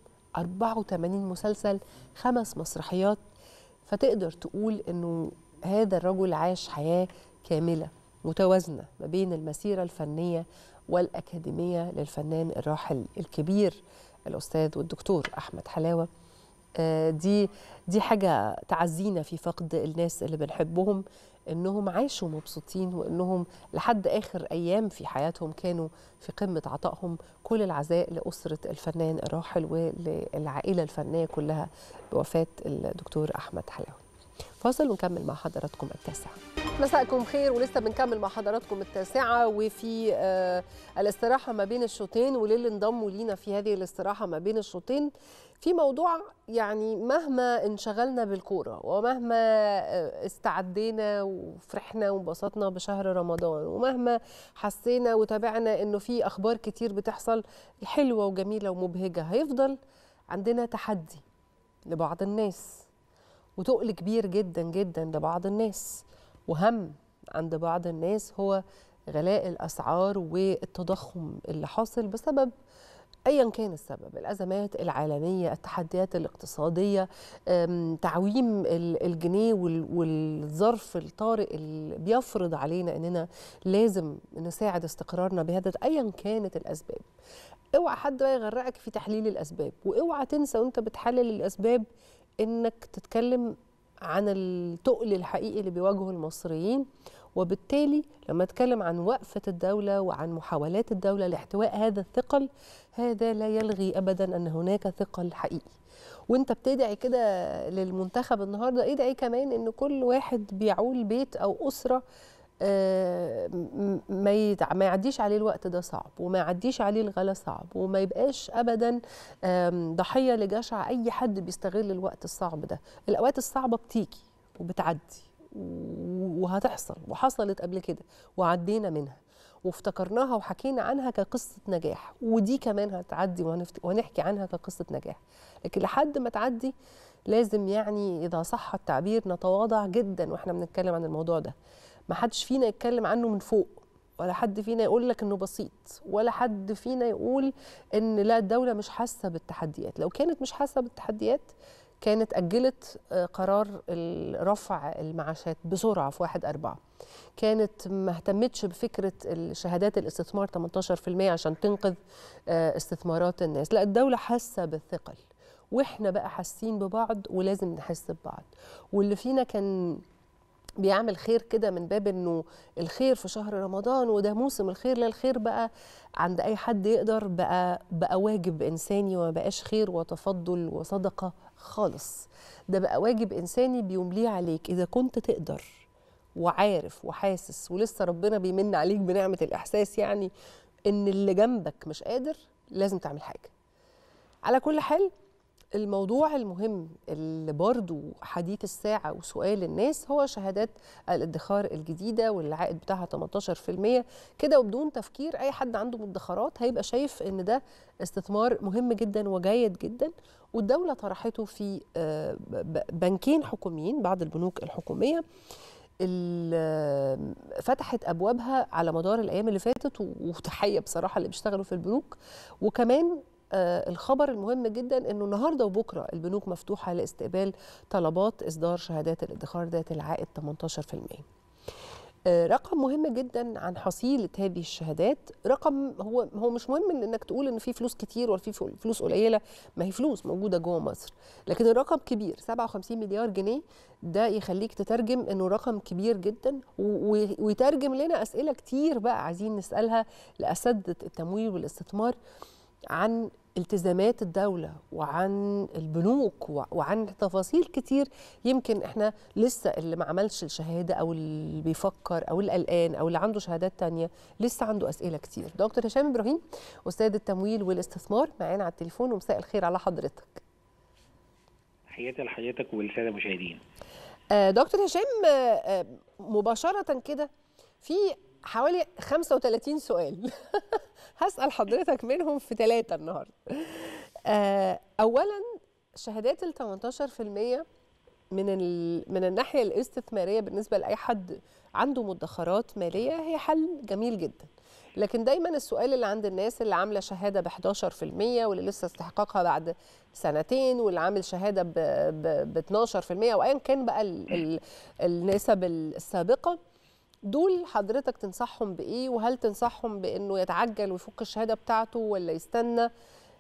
84 مسلسل خمس مسرحيات فتقدر تقول انه هذا الرجل عاش حياه كامله متوازنه ما بين المسيره الفنيه والأكاديمية للفنان الراحل الكبير الأستاذ والدكتور أحمد حلاوة آه، دي دي حاجة تعزينا في فقد الناس اللي بنحبهم إنهم عاشوا مبسوطين وإنهم لحد آخر أيام في حياتهم كانوا في قمة عطائهم كل العزاء لأسرة الفنان الراحل وللعائلة الفنية كلها بوفاة الدكتور أحمد حلاوة فاصل ونكمل مع حضراتكم التاسعة مساءكم خير ولسه بنكمل مع حضراتكم التاسعة وفي آه الاستراحة ما بين الشوطين وللي انضموا لينا في هذه الاستراحة ما بين الشوطين في موضوع يعني مهما انشغلنا بالكورة ومهما آه استعدينا وفرحنا وانبسطنا بشهر رمضان ومهما حسينا وتابعنا انه في اخبار كتير بتحصل حلوة وجميلة ومبهجة هيفضل عندنا تحدي لبعض الناس وتقل كبير جدا جدا لبعض الناس وهم عند بعض الناس هو غلاء الاسعار والتضخم اللي حاصل بسبب ايا كان السبب الازمات العالميه التحديات الاقتصاديه تعويم الجنيه والظرف الطارئ اللي بيفرض علينا اننا لازم نساعد استقرارنا بهذا ايا كانت الاسباب اوعى حد بقى يغرقك في تحليل الاسباب واوعى تنسى وانت بتحلل الاسباب انك تتكلم عن التقل الحقيقي اللي بيواجهه المصريين وبالتالي لما اتكلم عن وقفة الدولة وعن محاولات الدولة لاحتواء هذا الثقل هذا لا يلغي أبدا أن هناك ثقل حقيقي وانت بتدعي كده للمنتخب النهارده ادعي كمان ان كل واحد بيعول بيت او اسره ما ما يعديش عليه الوقت ده صعب وما يعديش عليه الغلا صعب وما يبقاش ابدا ضحيه لجشع اي حد بيستغل الوقت الصعب ده الاوقات الصعبه بتيجي وبتعدي وهتحصل وحصلت قبل كده وعدينا منها وافتكرناها وحكينا عنها كقصة نجاح ودي كمان هتعدي وهنحكي عنها كقصة نجاح لكن لحد ما تعدي لازم يعني إذا صح التعبير نتواضع جدا وإحنا بنتكلم عن الموضوع ده ما حدش فينا يتكلم عنه من فوق ولا حد فينا يقول لك انه بسيط ولا حد فينا يقول ان لا الدوله مش حاسه بالتحديات لو كانت مش حاسه بالتحديات كانت اجلت قرار رفع المعاشات بسرعه في 1 4 كانت ما اهتمتش بفكره شهادات الاستثمار 18% عشان تنقذ استثمارات الناس لا الدوله حاسه بالثقل واحنا بقى حاسين ببعض ولازم نحس ببعض واللي فينا كان بيعمل خير كده من باب انه الخير في شهر رمضان وده موسم الخير لا الخير بقى عند اي حد يقدر بقى بقى واجب انساني وما بقاش خير وتفضل وصدقه خالص ده بقى واجب انساني بيمليه عليك اذا كنت تقدر وعارف وحاسس ولسه ربنا بيمن عليك بنعمه الاحساس يعني ان اللي جنبك مش قادر لازم تعمل حاجه على كل حال الموضوع المهم اللي برضو حديث الساعة وسؤال الناس هو شهادات الادخار الجديدة والعائد بتاعها 18% كده وبدون تفكير أي حد عنده مدخرات هيبقى شايف إن ده استثمار مهم جدا وجيد جدا والدولة طرحته في بنكين حكوميين بعض البنوك الحكومية فتحت ابوابها على مدار الايام اللي فاتت وتحيه بصراحه اللي بيشتغلوا في البنوك وكمان آه الخبر المهم جدا انه النهارده وبكره البنوك مفتوحه لاستقبال طلبات اصدار شهادات الادخار ذات العائد 18%. آه، رقم مهم جدا عن حصيله هذه الشهادات رقم هو هو مش مهم إن انك تقول ان في فلوس كتير ولا في فل- فلوس قليله ما هي فلوس موجوده جوه مصر لكن الرقم كبير 57 مليار جنيه ده يخليك تترجم انه رقم كبير جدا و- و- ويترجم لنا اسئله كتير بقى عايزين نسالها لاساتذه التمويل والاستثمار عن التزامات الدولة وعن البنوك و- وعن تفاصيل كتير يمكن احنا لسه اللي ما عملش الشهادة او اللي بيفكر او اللي قلقان او اللي عنده شهادات تانية لسه عنده اسئلة كتير دكتور هشام ابراهيم استاذ التمويل والاستثمار معانا على التليفون ومساء الخير على حضرتك تحياتي لحضرتك وللساده المشاهدين آه، دكتور هشام آه، آه، مباشرة كده في حوالي 35 سؤال هسأل حضرتك منهم في ثلاثة النهاردة آه، أولا شهادات ال 18% من ال... من الناحية الاستثمارية بالنسبة لأي حد عنده مدخرات مالية هي حل جميل جدا لكن دايما السؤال اللي عند الناس اللي عامله شهاده ب 11% واللي لسه استحقاقها بعد سنتين واللي عامل شهاده ب ب 12% وايا كان بقى ال ال النسب السابقه دول حضرتك تنصحهم بايه وهل تنصحهم بانه يتعجل ويفك الشهاده بتاعته ولا يستنى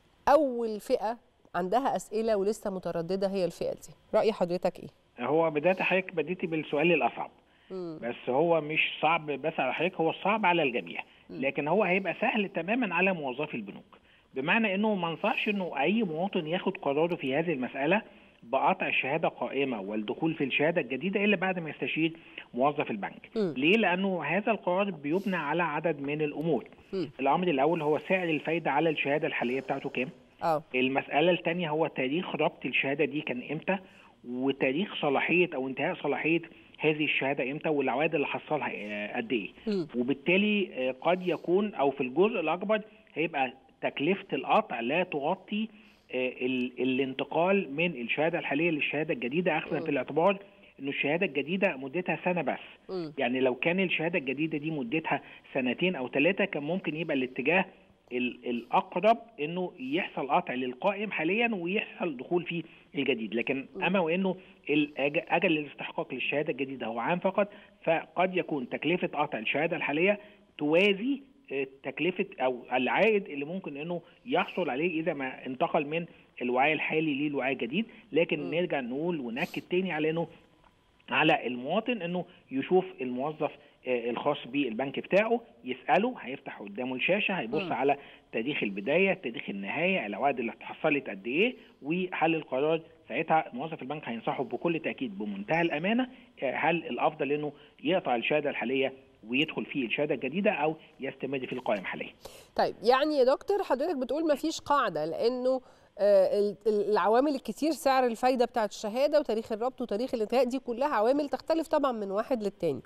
اول فئه عندها اسئله ولسه متردده هي الفئه دي راي حضرتك ايه هو بدايه حضرتك بديتي بالسؤال الاصعب بس هو مش صعب بس على حضرتك هو صعب على الجميع لكن هو هيبقى سهل تماما على موظفي البنوك بمعنى انه ما انصحش انه اي مواطن ياخد قراره في هذه المساله بقطع الشهاده قائمه والدخول في الشهاده الجديده الا بعد ما يستشير موظف البنك مم. ليه لانه هذا القرار بيبنى على عدد من الامور مم. الامر الاول هو سعر الفايده على الشهاده الحاليه بتاعته كام اه المسألة الثانية هو تاريخ ربط الشهادة دي كان امتى وتاريخ صلاحية او انتهاء صلاحية هذه الشهادة امتى والعوائد اللي حصلها آه، قد ايه مم. وبالتالي آه، قد يكون او في الجزء الاكبر هيبقى تكلفة القطع لا تغطي آه، ال- الانتقال من الشهادة الحالية للشهادة الجديدة اخذا في الاعتبار انه الشهادة الجديدة مدتها سنة بس مم. يعني لو كان الشهادة الجديدة دي مدتها سنتين أو ثلاثة كان ممكن يبقى الاتجاه ال- الأقرب إنه يحصل قطع للقائم حاليا ويحصل دخول في الجديد لكن أما وإنه الأج- أجل الاستحقاق للشهادة الجديدة هو عام فقط فقد يكون تكلفة قطع الشهادة الحالية توازي آه، تكلفة أو العائد اللي ممكن إنه يحصل عليه إذا ما انتقل من الوعي الحالي للوعي الجديد لكن نرجع نقول ونأكد تاني على إنه على المواطن انه يشوف الموظف آه، الخاص بالبنك بتاعه يساله هيفتح قدامه الشاشه هيبص مم. على تاريخ البدايه تاريخ النهايه العوائد اللي اتحصلت قد ايه وحل القرار ساعتها موظف البنك هينصحه بكل تاكيد بمنتهى الامانه آه، هل الافضل انه يقطع الشهاده الحاليه ويدخل في الشهاده الجديده او يستمر في القائم حاليا طيب يعني يا دكتور حضرتك بتقول ما فيش قاعده لانه آه، ال- ال- العوامل الكتير سعر الفايده بتاعت الشهاده وتاريخ الربط وتاريخ الانتهاء دي كلها عوامل تختلف طبعا من واحد للتاني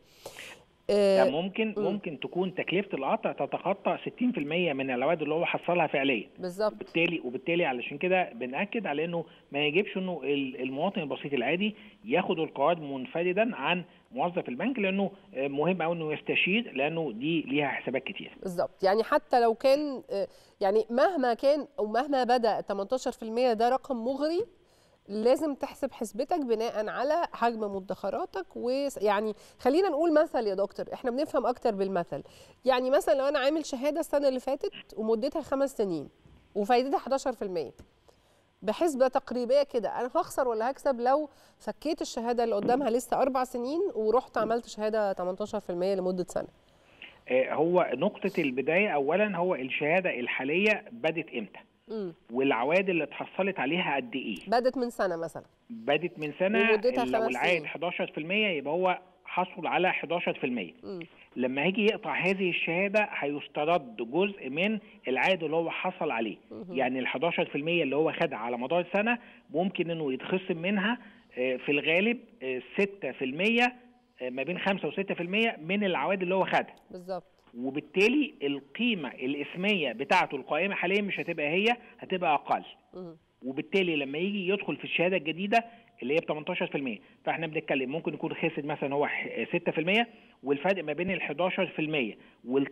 ده آه، ممكن مم. ممكن تكون تكلفه القطع تتخطى 60% من العوائد اللي هو حصلها فعليا بالظبط وبالتالي وبالتالي علشان كده بنأكد على انه ما يجبش انه ال- المواطن البسيط العادي ياخد القرار منفردا عن موظف البنك لانه آه، مهم قوي انه يستشير لانه دي ليها حسابات كتير. بالظبط يعني حتى لو كان آه، يعني مهما كان او مهما بدا 18% ده رقم مغري لازم تحسب حسبتك بناء على حجم مدخراتك ويعني خلينا نقول مثل يا دكتور احنا بنفهم اكتر بالمثل يعني مثلا لو انا عامل شهاده السنه اللي فاتت ومدتها خمس سنين وفايدتها 11% بحسبه تقريبيه كده انا هخسر ولا هكسب لو فكيت الشهاده اللي قدامها لسه اربع سنين ورحت عملت شهاده 18% لمده سنه آه، هو نقطة البداية أولا هو الشهادة الحالية بدت إمتى؟ امم والعوائد اللي اتحصلت عليها قد إيه؟ بدت من سنه مثلا بدت من سنة ومدتها لو خمس العائد سنين. 11% يبقى هو حصل على 11%. مم. لما هيجي يقطع هذه الشهاده هيسترد جزء من العائد اللي هو حصل عليه يعني ال 11% اللي هو خدها على مدار سنه ممكن انه يتخصم منها آه، في الغالب آه، 6% آه، ما بين 5 و6% من العوائد اللي هو خدها بالظبط وبالتالي القيمه الاسميه بتاعته القائمه حاليا مش هتبقى هي هتبقى اقل مم. وبالتالي لما يجي يدخل في الشهاده الجديده اللي هي ب 18% فاحنا بنتكلم ممكن يكون خسر مثلا هو ح- 6% والفرق ما بين ال 11% وال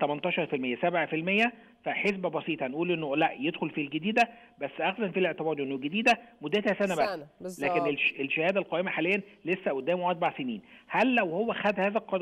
18% 7% فحسبه بسيطه هنقول انه لا يدخل في الجديده بس اخذا في الاعتبار انه الجديده مدتها سنه بس سنة، بالظبط. لكن الش- الشهاده القائمه حاليا لسه قدامه اربع سنين هل لو هو خد هذا القرار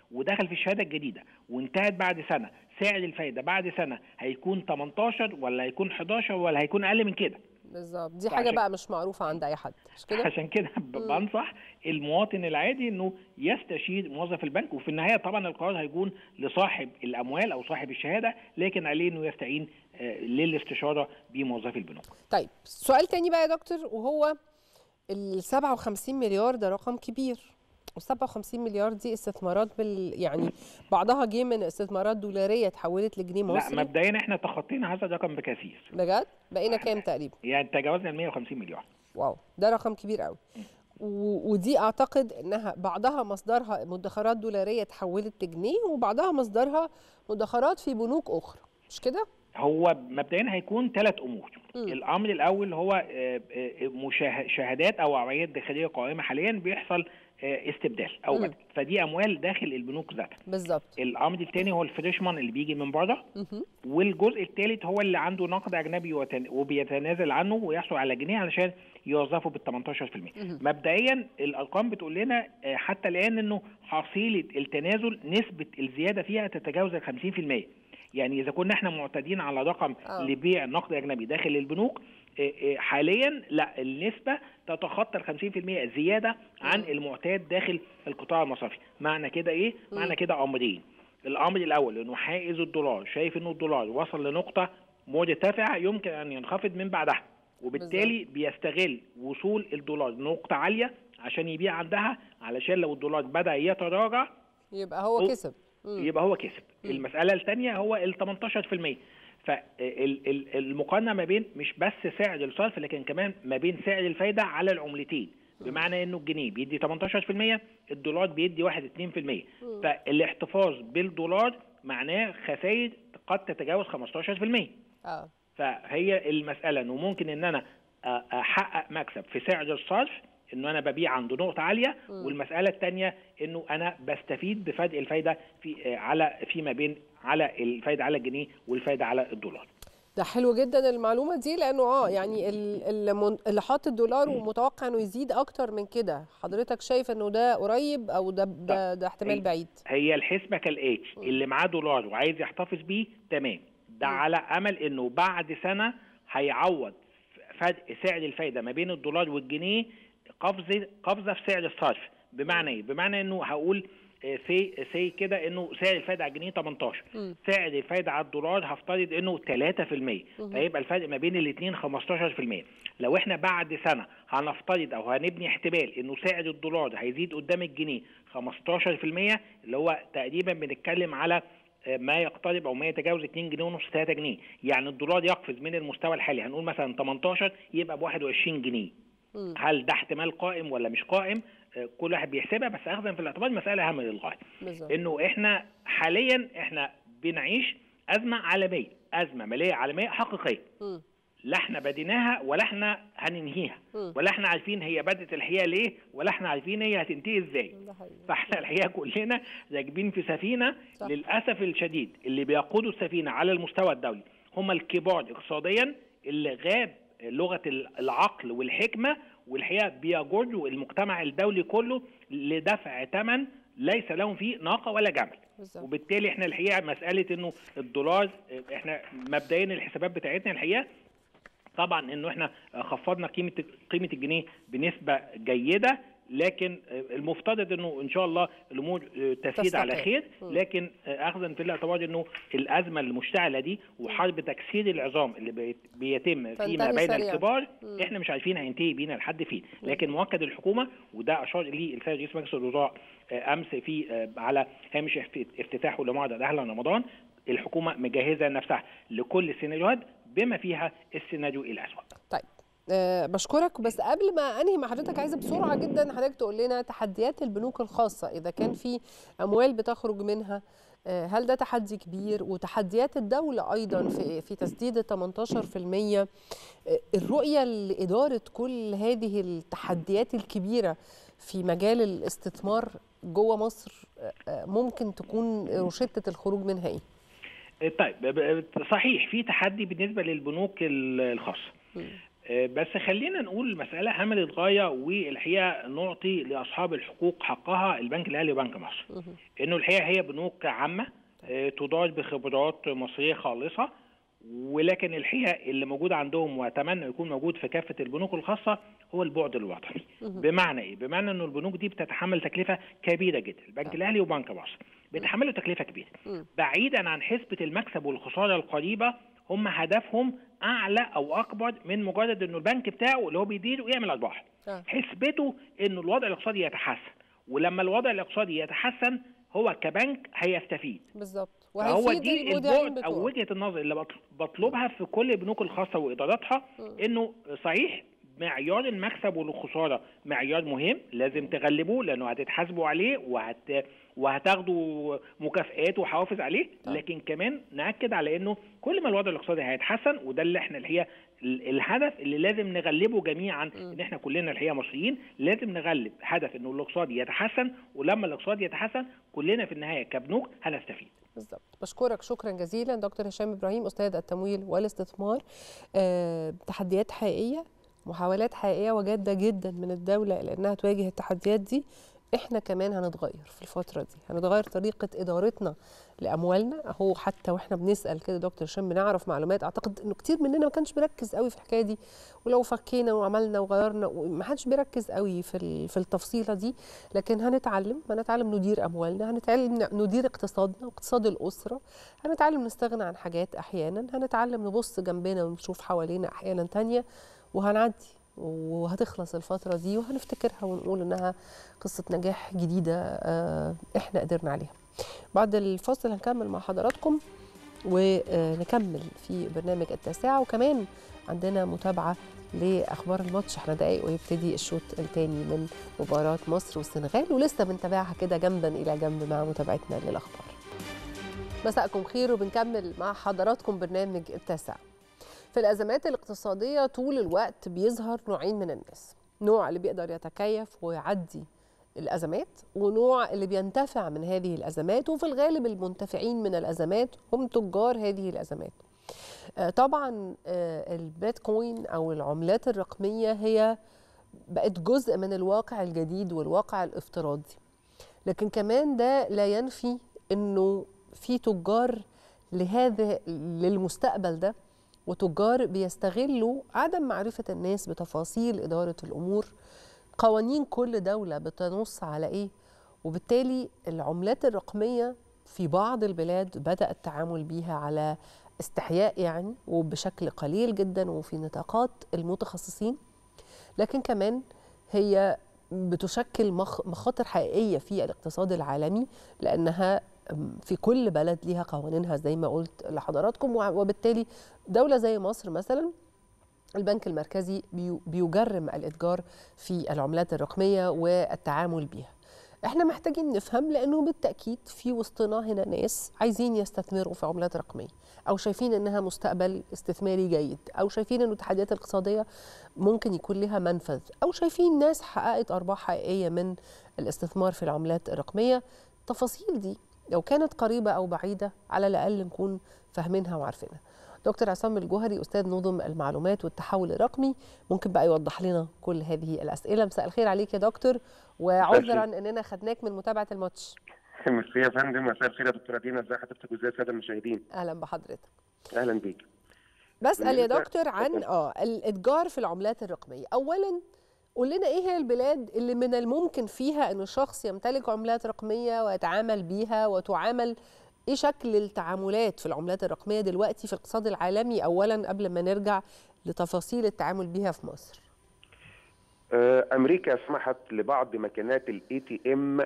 ودخل في الشهاده الجديده وانتهت بعد سنه سعر الفايده بعد سنه هيكون 18 ولا هيكون 11 ولا هيكون اقل من كده بالظبط دي حاجه فعشان- بقى مش معروفه عند اي حد مش كده عشان كده ب- مم. بنصح المواطن العادي انه يستشير موظف البنك وفي النهايه طبعا القرار هيكون لصاحب الاموال او صاحب الشهاده لكن عليه انه يستعين آه، للاستشاره بموظفي البنوك طيب سؤال تاني بقى يا دكتور وهو ال 57 مليار ده رقم كبير وال 57 مليار دي استثمارات بال يعني بعضها جه من استثمارات دولاريه اتحولت لجنيه لا مصري مبدئيا احنا تخطينا هذا الرقم بكثير بجد بقينا كام تقريبا يعني تجاوزنا ال 150 مليار واو ده رقم كبير قوي و- ودي اعتقد انها بعضها مصدرها مدخرات دولاريه اتحولت لجنيه وبعضها مصدرها مدخرات في بنوك اخرى مش كده هو مبدئيا هيكون ثلاث امور مم. الامر الاول هو آه، آه، مشاه- شهادات او عمليات داخليه قائمه حاليا بيحصل آه، استبدال او مم. بدل فدي اموال داخل البنوك ذاتها بالظبط الامر الثاني هو الفريشمان اللي بيجي من بره مهم. والجزء الثالث هو اللي عنده نقد اجنبي وتن- وبيتنازل عنه ويحصل على جنيه علشان يوظفه بال 18% مهم. مبدئيا الارقام بتقول لنا آه، حتى الان انه حصيله التنازل نسبه الزياده فيها تتجاوز ال 50% يعني اذا كنا احنا معتادين على رقم آه. لبيع نقد اجنبي داخل البنوك آه، آه، حاليا لا النسبه تتخطى ال 50% زياده عن المعتاد داخل القطاع المصرفي معنى كده ايه معنى كده امرين الامر الاول انه حائز الدولار شايف انه الدولار وصل لنقطه مرتفعه يمكن ان ينخفض من بعدها وبالتالي بيستغل وصول الدولار لنقطه عاليه عشان يبيع عندها علشان لو الدولار بدا يتراجع يبقى هو هو- كسب مم. يبقى هو كسب المساله الثانيه هو ال 18% فالمقارنه ما بين مش بس سعر الصرف لكن كمان ما بين سعر الفايده على العملتين بمعنى انه الجنيه بيدي 18% الدولار بيدي 1 2% فالاحتفاظ بالدولار معناه خسائر قد تتجاوز 15% اه فهي المساله انه ممكن ان انا أ- احقق مكسب في سعر الصرف انه انا ببيع عند نقطه عاليه والمساله الثانيه انه انا بستفيد بفرق الفايده في على فيما بين على الفايده على الجنيه والفايده على الدولار ده حلو جدا المعلومه دي لانه اه يعني ال- المن- اللي حاط الدولار ومتوقع انه يزيد اكتر من كده حضرتك شايف انه ده قريب او ده ده, ده احتمال هي- بعيد هي الحسبه كالاتي اللي معاه دولار وعايز يحتفظ بيه تمام ده على امل انه بعد سنه هيعوض فرق سعر الفايده ما بين الدولار والجنيه قفزه قفزه في سعر الصرف بمعنى ايه بمعنى انه هقول سي سي كده انه سعر الفايده على الجنيه 18 سعر الفايده على الدولار هفترض انه 3% فيبقى الفرق ما بين الاثنين 15% لو احنا بعد سنه هنفترض او هنبني احتمال انه سعر الدولار هيزيد قدام الجنيه 15% اللي هو تقريبا بنتكلم على ما يقترب او ما يتجاوز 2 جنيه ونص 3 جنيه يعني الدولار يقفز من المستوى الحالي هنقول مثلا 18 يبقى ب 21 جنيه هل ده احتمال قائم ولا مش قائم آه، كل واحد بيحسبها بس اخذا في الاعتبار مساله هامه للغايه بالظبط انه احنا حاليا احنا بنعيش ازمه عالميه ازمه ماليه عالميه حقيقيه مم. لا احنا بديناها ولا احنا هننهيها مم. ولا احنا عارفين هي بدت الحقيقه ليه ولا احنا عارفين هي هتنتهي ازاي ده حقيقي فاحنا الحقيقه كلنا راكبين في سفينه صح. للاسف الشديد اللي بيقودوا السفينه على المستوى الدولي هم الكبار اقتصاديا اللي غاب لغه العقل والحكمه والحقيقه بيجروا المجتمع الدولي كله لدفع ثمن ليس لهم فيه ناقه ولا جمل بالظبط وبالتالي احنا الحقيقه مساله انه الدولار احنا مبدئيا الحسابات بتاعتنا الحقيقه طبعا انه احنا خفضنا قيمه قيمه الجنيه بنسبه جيده لكن المفترض انه ان شاء الله الامور تسير على تستقر. خير مم. لكن اخذا في الاعتبار انه الازمه المشتعله دي وحرب تكسير العظام اللي بيت- بيتم فيما تنتهي بين سريعاً. الكبار مم. احنا مش عارفين هينتهي بينا لحد فين لكن مؤكد الحكومه وده اشار اليه السيد رئيس مجلس الوزراء آه، امس في آه، على هامش افت- افتتاحه لمعرض اهلا رمضان الحكومه مجهزه نفسها لكل السيناريوهات بما فيها السيناريو الاسوأ طيب أه بشكرك بس قبل ما انهي مع حضرتك عايزه بسرعه جدا حضرتك تقول لنا تحديات البنوك الخاصه اذا كان في اموال بتخرج منها آه، هل ده تحدي كبير وتحديات الدولة أيضا في في تسديد ال 18% آه، الرؤية لإدارة كل هذه التحديات الكبيرة في مجال الاستثمار جوه مصر آه، آه، ممكن تكون روشتة الخروج منها إيه؟ طيب ب- ب- صحيح في تحدي بالنسبه للبنوك ال- الخاصه آه، بس خلينا نقول مسألة هامة غاية والحقيقة نعطي لأصحاب الحقوق حقها البنك الأهلي وبنك مصر إنه الحقيقة هي بنوك عامة آه، تدار بخبرات مصرية خالصة ولكن الحقيقة اللي موجود عندهم وأتمنى يكون موجود في كافة البنوك الخاصة هو البعد الوطني بمعنى إيه؟ بمعنى إنه البنوك دي بتتحمل تكلفة كبيرة جدا البنك الأهلي وبنك مصر بيتحملوا تكلفة كبيرة بعيدا عن حسبة المكسب والخسارة القريبة هم هدفهم اعلى او اكبر من مجرد انه البنك بتاعه اللي هو بيديره يعمل ارباح آه. حسبته انه الوضع الاقتصادي يتحسن ولما الوضع الاقتصادي يتحسن هو كبنك هيستفيد بالظبط فهو وهيفيد دي المودعين البعد او بتوعه وجهه النظر اللي بطل- بطلبها في كل البنوك الخاصه واداراتها انه صحيح معيار المكسب والخساره معيار مهم لازم تغلبوه لانه هتتحاسبوا عليه وهت وهتاخدوا مكافآت وحوافز عليه لكن كمان ناكد على انه كل ما الوضع الاقتصادي هيتحسن وده اللي احنا الحقيقه ال- الهدف اللي لازم نغلبه جميعا ان احنا كلنا الحقيقه مصريين لازم نغلب هدف انه الاقتصاد يتحسن ولما الاقتصاد يتحسن كلنا في النهايه كبنوك هنستفيد بالظبط بشكرك شكرا جزيلا دكتور هشام ابراهيم استاذ التمويل والاستثمار آه، تحديات حقيقيه محاولات حقيقيه وجاده جدا من الدوله لانها تواجه التحديات دي احنا كمان هنتغير في الفتره دي هنتغير طريقه ادارتنا لاموالنا اهو حتى واحنا بنسال كده دكتور هشام بنعرف معلومات اعتقد انه كتير مننا ما كانش بيركز قوي في الحكايه دي ولو فكينا وعملنا وغيرنا ما حدش بيركز قوي في ال- في التفصيله دي لكن هنتعلم هنتعلم ندير اموالنا هنتعلم ندير اقتصادنا واقتصاد الاسره هنتعلم نستغنى عن حاجات احيانا هنتعلم نبص جنبنا ونشوف حوالينا احيانا تانية وهنعدي وهتخلص الفترة دي وهنفتكرها ونقول إنها قصة نجاح جديدة آه، إحنا قدرنا عليها بعد الفاصل هنكمل مع حضراتكم ونكمل في برنامج التاسعة وكمان عندنا متابعة لأخبار الماتش احنا دقايق ويبتدي الشوط الثاني من مباراة مصر والسنغال ولسه بنتابعها كده جنبا إلى جنب مع متابعتنا للأخبار مساءكم خير وبنكمل مع حضراتكم برنامج التاسع في الأزمات الاقتصادية طول الوقت بيظهر نوعين من الناس نوع اللي بيقدر يتكيف ويعدي الأزمات ونوع اللي بينتفع من هذه الأزمات وفي الغالب المنتفعين من الأزمات هم تجار هذه الأزمات آه، طبعا آه، البيتكوين أو العملات الرقمية هي بقت جزء من الواقع الجديد والواقع الافتراضي لكن كمان ده لا ينفي انه في تجار لهذا للمستقبل ده وتجار بيستغلوا عدم معرفة الناس بتفاصيل إدارة الأمور قوانين كل دولة بتنص على إيه وبالتالي العملات الرقمية في بعض البلاد بدأ التعامل بيها على استحياء يعني وبشكل قليل جدا وفي نطاقات المتخصصين لكن كمان هي بتشكل مخ- مخاطر حقيقية في الاقتصاد العالمي لأنها في كل بلد ليها قوانينها زي ما قلت لحضراتكم وع- وبالتالي دولة زي مصر مثلا البنك المركزي بيو- بيجرم الاتجار في العملات الرقميه والتعامل بيها احنا محتاجين نفهم لانه بالتاكيد في وسطنا هنا ناس عايزين يستثمروا في عملات رقميه او شايفين انها مستقبل استثماري جيد او شايفين انه التحديات الاقتصاديه ممكن يكون لها منفذ او شايفين ناس حققت ارباح حقيقيه من الاستثمار في العملات الرقميه التفاصيل دي لو كانت قريبه او بعيده على الاقل نكون فاهمينها وعارفينها دكتور عصام الجوهري استاذ نظم المعلومات والتحول الرقمي ممكن بقى يوضح لنا كل هذه الاسئله مساء الخير عليك يا دكتور وعذرا اننا خدناك من متابعه الماتش ميرسي يا فندم مساء الخير يا دكتوره دينا ازي حضرتك وازي الساده المشاهدين اهلا بحضرتك اهلا بيك بسال يا بالنسبة- دكتور عن اه الاتجار في العملات الرقميه اولا قول لنا ايه هي البلاد اللي من الممكن فيها ان الشخص يمتلك عملات رقميه ويتعامل بيها وتعامل ايه شكل التعاملات في العملات الرقميه دلوقتي في الاقتصاد العالمي اولا قبل ما نرجع لتفاصيل التعامل بيها في مصر آه، امريكا سمحت لبعض ماكينات الاي تي ام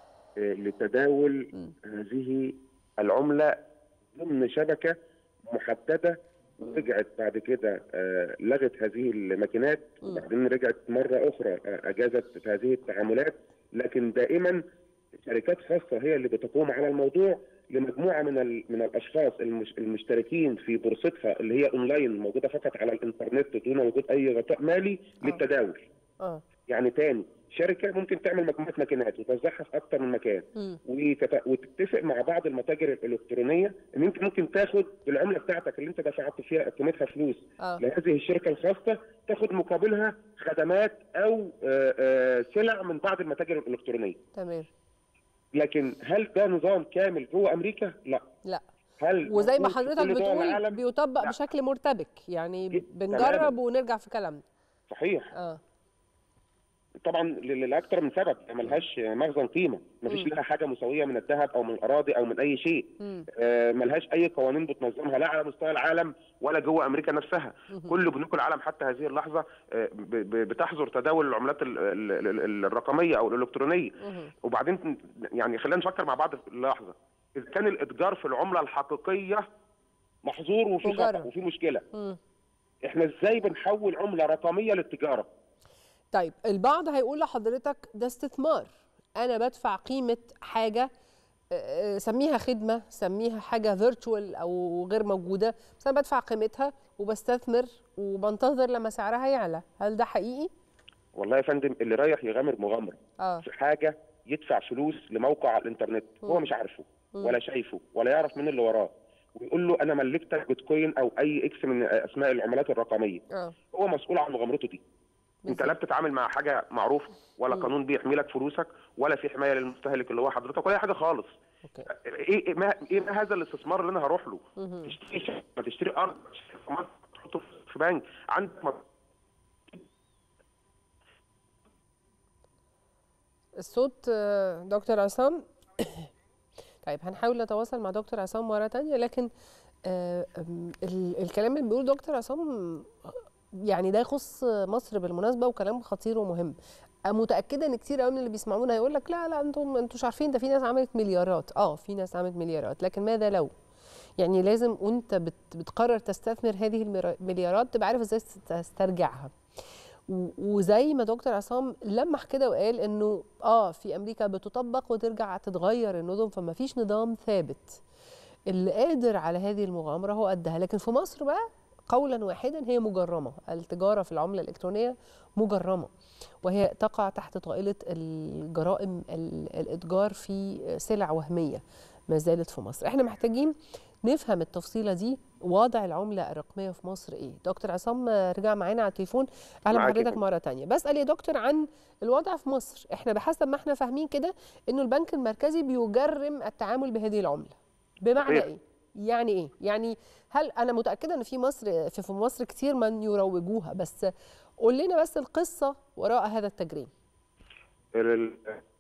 لتداول هذه العمله ضمن شبكه محدده رجعت بعد كده آه، لغت هذه الماكينات وبعدين رجعت مره اخرى آه، اجازت هذه التعاملات لكن دائما شركات خاصه هي اللي بتقوم على الموضوع لمجموعه من ال- من الاشخاص المش- المشتركين في بورصتها اللي هي اونلاين موجوده فقط على الانترنت دون وجود اي غطاء مالي للتداول اه يعني تاني شركه ممكن تعمل مجموعه ماكينات وتوزعها في اكتر من مكان مم. وتت... وتتفق مع بعض المتاجر الالكترونيه ان انت ممكن تاخد بالعمله بتاعتك اللي انت دفعت فيها قيمتها فلوس اه لهذه الشركه الخاصه تاخد مقابلها خدمات او آه، آه، سلع من بعض المتاجر الالكترونيه تمام لكن هل ده نظام كامل جوه امريكا لا لا هل وزي ما موجود في حضرتك كل دول بتقول العالم؟ بيطبق لا. بشكل مرتبك يعني جد- بنجرب تماماً. ونرجع في كلامنا صحيح اه طبعا ل- لاكثر من سبب ملهاش مخزن قيمه مفيش مم. لها حاجه مساويه من الذهب او من الاراضي او من اي شيء مم. آه، ملهاش اي قوانين بتنظمها لا على مستوى العالم ولا جوه امريكا نفسها مهم. كل بنوك العالم حتى هذه اللحظه آه، ب- ب- بتحظر تداول العملات ال- ال- ال- الرقميه او الالكترونيه مهم. وبعدين يعني خلينا نفكر مع بعض في لحظه اذا كان الاتجار في العمله الحقيقيه محظور وفي مجرم. خطا وفي مشكله مم. احنا ازاي بنحول عمله رقميه للتجاره طيب البعض هيقول لحضرتك ده استثمار انا بدفع قيمه حاجه آه، سميها خدمه سميها حاجه فيرتشوال او غير موجوده بس انا بدفع قيمتها وبستثمر وبنتظر لما سعرها يعلى هل ده حقيقي والله يا فندم اللي رايح يغامر مغامره اه في حاجه يدفع فلوس لموقع على الانترنت هو مم. مش عارفه مم. ولا شايفه ولا يعرف مين اللي وراه ويقول له انا ملكتك بيتكوين او اي اكس من اسماء العملات الرقميه اه هو مسؤول عن مغامرته دي انت لا بتتعامل مع حاجه معروفه ولا مم. قانون بيحمي لك فلوسك ولا في حمايه للمستهلك اللي هو حضرتك ولا اي حاجه خالص اوكي ايه إيه ما, إيه ما هذا الاستثمار اللي انا هروح له مهم. تشتري شقة، ما تشتري ارض تشتري عمارة، تحطه في بنك عندك م- الصوت آه، دكتور عصام طيب هنحاول نتواصل مع دكتور عصام مرة تانية لكن آه، أم، ال- الكلام اللي بيقوله دكتور عصام يعني ده يخص مصر بالمناسبة وكلام خطير ومهم أنا متأكدة إن كتير قوي من اللي بيسمعونا هيقول لك لا لا أنتم أنتوا مش عارفين ده في ناس عملت مليارات أه في ناس عملت مليارات لكن ماذا لو يعني لازم وأنت بت بتقرر تستثمر هذه المرا- المليارات تبقى عارف إزاي تسترجعها و- وزي ما دكتور عصام لمح كده وقال انه اه في امريكا بتطبق وترجع تتغير النظم فما فيش نظام ثابت اللي قادر على هذه المغامره هو قدها لكن في مصر بقى قولا واحدا هي مجرمه التجاره في العمله الالكترونيه مجرمه وهي تقع تحت طائله الجرائم ال- الاتجار في سلع وهميه ما زالت في مصر احنا محتاجين نفهم التفصيله دي وضع العمله الرقميه في مصر ايه دكتور عصام رجع معانا على التليفون اهلا معاك يا بحضرتك فندم. مره تانية بسال يا دكتور عن الوضع في مصر احنا بحسب ما احنا فاهمين كده انه البنك المركزي بيجرم التعامل بهذه العمله بمعنى صحيح. ايه يعني ايه يعني هل انا متاكده ان في مصر في في مصر كتير من يروجوها بس قول لنا بس القصه وراء هذا التجريم ال-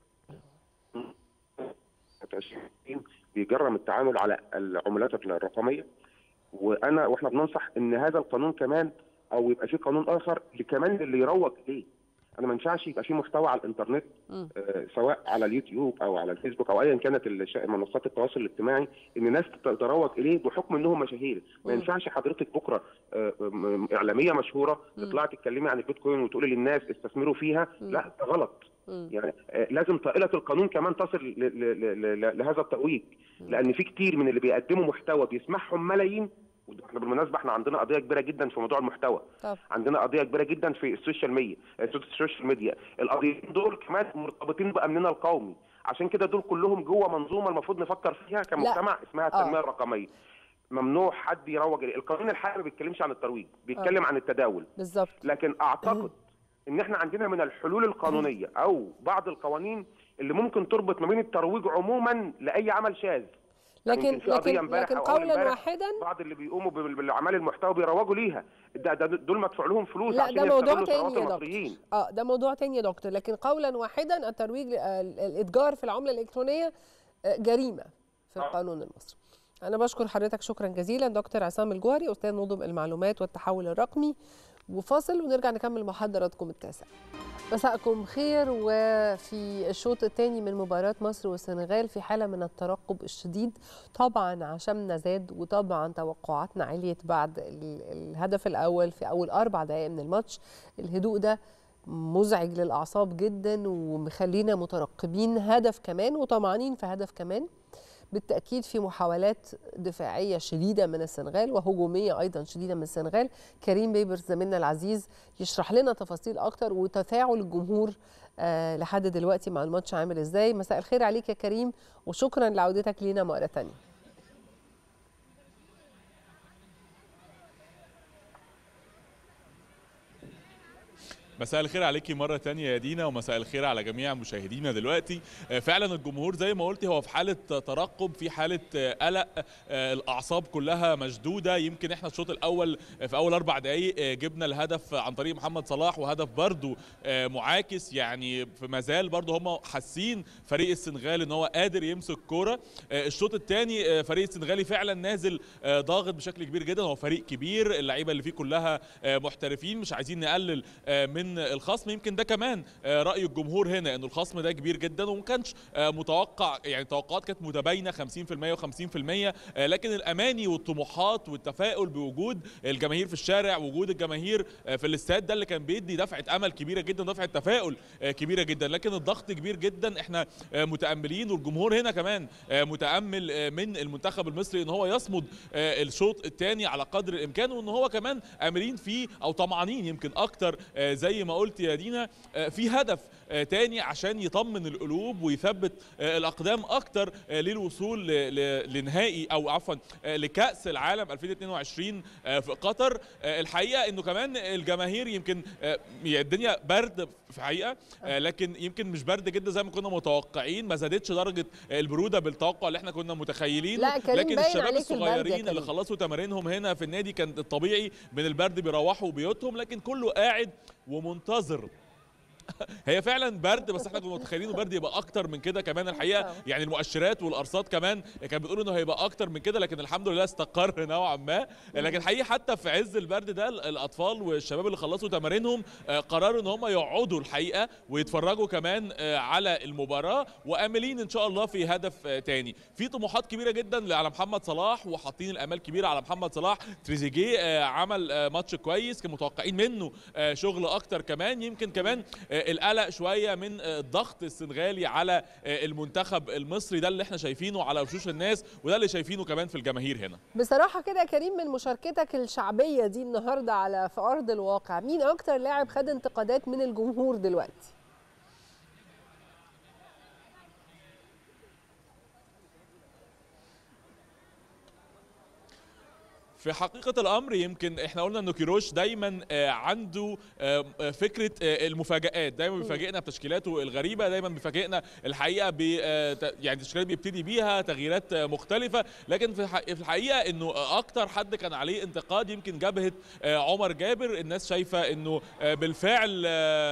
بيجرم التعامل على العملات الرقميه وانا واحنا بننصح ان هذا القانون كمان او يبقى في قانون اخر لكمان اللي يروج ليه انا ما ينفعش يبقى في محتوى على الانترنت مم. آه، سواء على اليوتيوب او على الفيسبوك او ايا كانت الش- منصات التواصل الاجتماعي ان ناس تتروج اليه بحكم انهم مشاهير ما مم. ينفعش حضرتك بكره آه، م- اعلاميه مشهوره مم. تطلعي تتكلمي عن البيتكوين وتقولي للناس استثمروا فيها مم. لا ده غلط مم. يعني آه، لازم طائله القانون كمان تصل ل- ل- ل- ل- لهذا الترويج لان في كتير من اللي بيقدموا محتوى بيسمعهم ملايين وده احنا بالمناسبه احنا عندنا قضيه كبيره جدا في موضوع المحتوى طب عندنا قضيه كبيره جدا في السوشيال ميديا السوشيال ميديا القضيتين دول كمان مرتبطين بامننا القومي عشان كده دول كلهم جوه منظومه المفروض نفكر فيها كمجتمع اسمها التنميه آه. الرقميه ممنوع حد يروج إليه. القانون الحالي ما بيتكلمش عن الترويج بيتكلم عن التداول بالظبط لكن اعتقد ان احنا عندنا من الحلول القانونيه او بعض القوانين اللي ممكن تربط ما بين الترويج عموما لاي عمل شاذ لكن يمكن في قضية لكن امبارح لكن أو أول قولا امبارح واحدا بعض اللي بيقوموا بال- بالاعمال المحتوى بيروجوا ليها ده, ده دول مدفوع لهم فلوس لا عشان ده موضوع يستغلوا تاني ثروات يا دكتور المصريين اه ده موضوع تاني يا دكتور لكن قولا واحدا الترويج ال- الاتجار في العمله الالكترونيه آه، جريمه في آه. القانون المصري انا بشكر حضرتك شكرا جزيلا دكتور عصام الجوهري استاذ نظم المعلومات والتحول الرقمي وفاصل ونرجع نكمل مع حضراتكم التاسع مساءكم خير وفي الشوط الثاني من مباراة مصر والسنغال في حالة من الترقب الشديد طبعا عشمنا زاد وطبعا توقعاتنا عليت بعد ال- الهدف الأول في أول أربع دقائق من الماتش الهدوء ده مزعج للأعصاب جدا ومخلينا مترقبين هدف كمان وطمعانين في هدف كمان بالتاكيد في محاولات دفاعيه شديده من السنغال وهجوميه ايضا شديده من السنغال كريم بيبرز زميلنا العزيز يشرح لنا تفاصيل اكتر وتفاعل الجمهور آه لحد دلوقتي مع الماتش عامل ازاي مساء الخير عليك يا كريم وشكرا لعودتك لينا مره ثانيه مساء الخير عليكي مرة تانية يا دينا ومساء الخير على جميع مشاهدينا دلوقتي فعلا الجمهور زي ما قلتي هو في حالة ترقب في حالة قلق الأعصاب كلها مشدودة يمكن احنا الشوط الأول في أول أربع دقايق جبنا الهدف عن طريق محمد صلاح وهدف برضو معاكس يعني في مازال برضو هم حاسين فريق السنغال ان هو قادر يمسك كورة الشوط الثاني فريق السنغالي فعلا نازل ضاغط بشكل كبير جدا هو فريق كبير اللعيبة اللي فيه كلها محترفين مش عايزين نقلل من الخصم يمكن ده كمان راي الجمهور هنا انه الخصم ده كبير جدا وما كانش متوقع يعني توقعات كانت متباينه 50% و50% لكن الاماني والطموحات والتفاؤل بوجود الجماهير في الشارع وجود الجماهير في الاستاد ده اللي كان بيدي دفعه امل كبيره جدا دفعه تفاؤل كبيره جدا لكن الضغط كبير جدا احنا متاملين والجمهور هنا كمان متامل من المنتخب المصري ان هو يصمد الشوط الثاني على قدر الامكان وان هو كمان املين فيه او طمعانين يمكن اكتر زي ما قلت يا دينا في هدف تاني عشان يطمن القلوب ويثبت الاقدام اكتر للوصول لنهائي او عفوا لكاس العالم 2022 في قطر الحقيقه انه كمان الجماهير يمكن الدنيا برد في حقيقه لكن يمكن مش برد جدا زي ما كنا متوقعين ما زادتش درجه البروده بالتوقع اللي احنا كنا متخيلين لا لكن الشباب البرد الصغيرين اللي خلصوا تمارينهم هنا في النادي كان الطبيعي من البرد بيروحوا بيوتهم لكن كله قاعد ومنتظر هي فعلا برد بس احنا كنا متخيلين البرد يبقى اكتر من كده كمان الحقيقه يعني المؤشرات والارصاد كمان كانت بتقول انه هيبقى اكتر من كده لكن الحمد لله استقر نوعا ما لكن الحقيقه حتى في عز البرد ده الاطفال والشباب اللي خلصوا تمارينهم قرروا ان هم يقعدوا الحقيقه ويتفرجوا كمان على المباراه واملين ان شاء الله في هدف تاني في طموحات كبيره جدا على محمد صلاح وحاطين الامال كبيره على محمد صلاح تريزيجيه عمل ماتش كويس كان متوقعين منه شغل اكتر كمان يمكن كمان القلق شويه من الضغط السنغالي على المنتخب المصري ده اللي احنا شايفينه على وشوش الناس وده اللي شايفينه كمان في الجماهير هنا بصراحه كده يا كريم من مشاركتك الشعبيه دي النهارده على في ارض الواقع مين اكتر لاعب خد انتقادات من الجمهور دلوقتي في حقيقة الأمر يمكن احنا قلنا انه كيروش دايما عنده فكرة المفاجآت دايما بيفاجئنا بتشكيلاته الغريبة دايما بيفاجئنا الحقيقة ب يعني تشكيلات بيبتدي بيها تغييرات مختلفة لكن في الحقيقة انه أكتر حد كان عليه انتقاد يمكن جبهة عمر جابر الناس شايفة انه بالفعل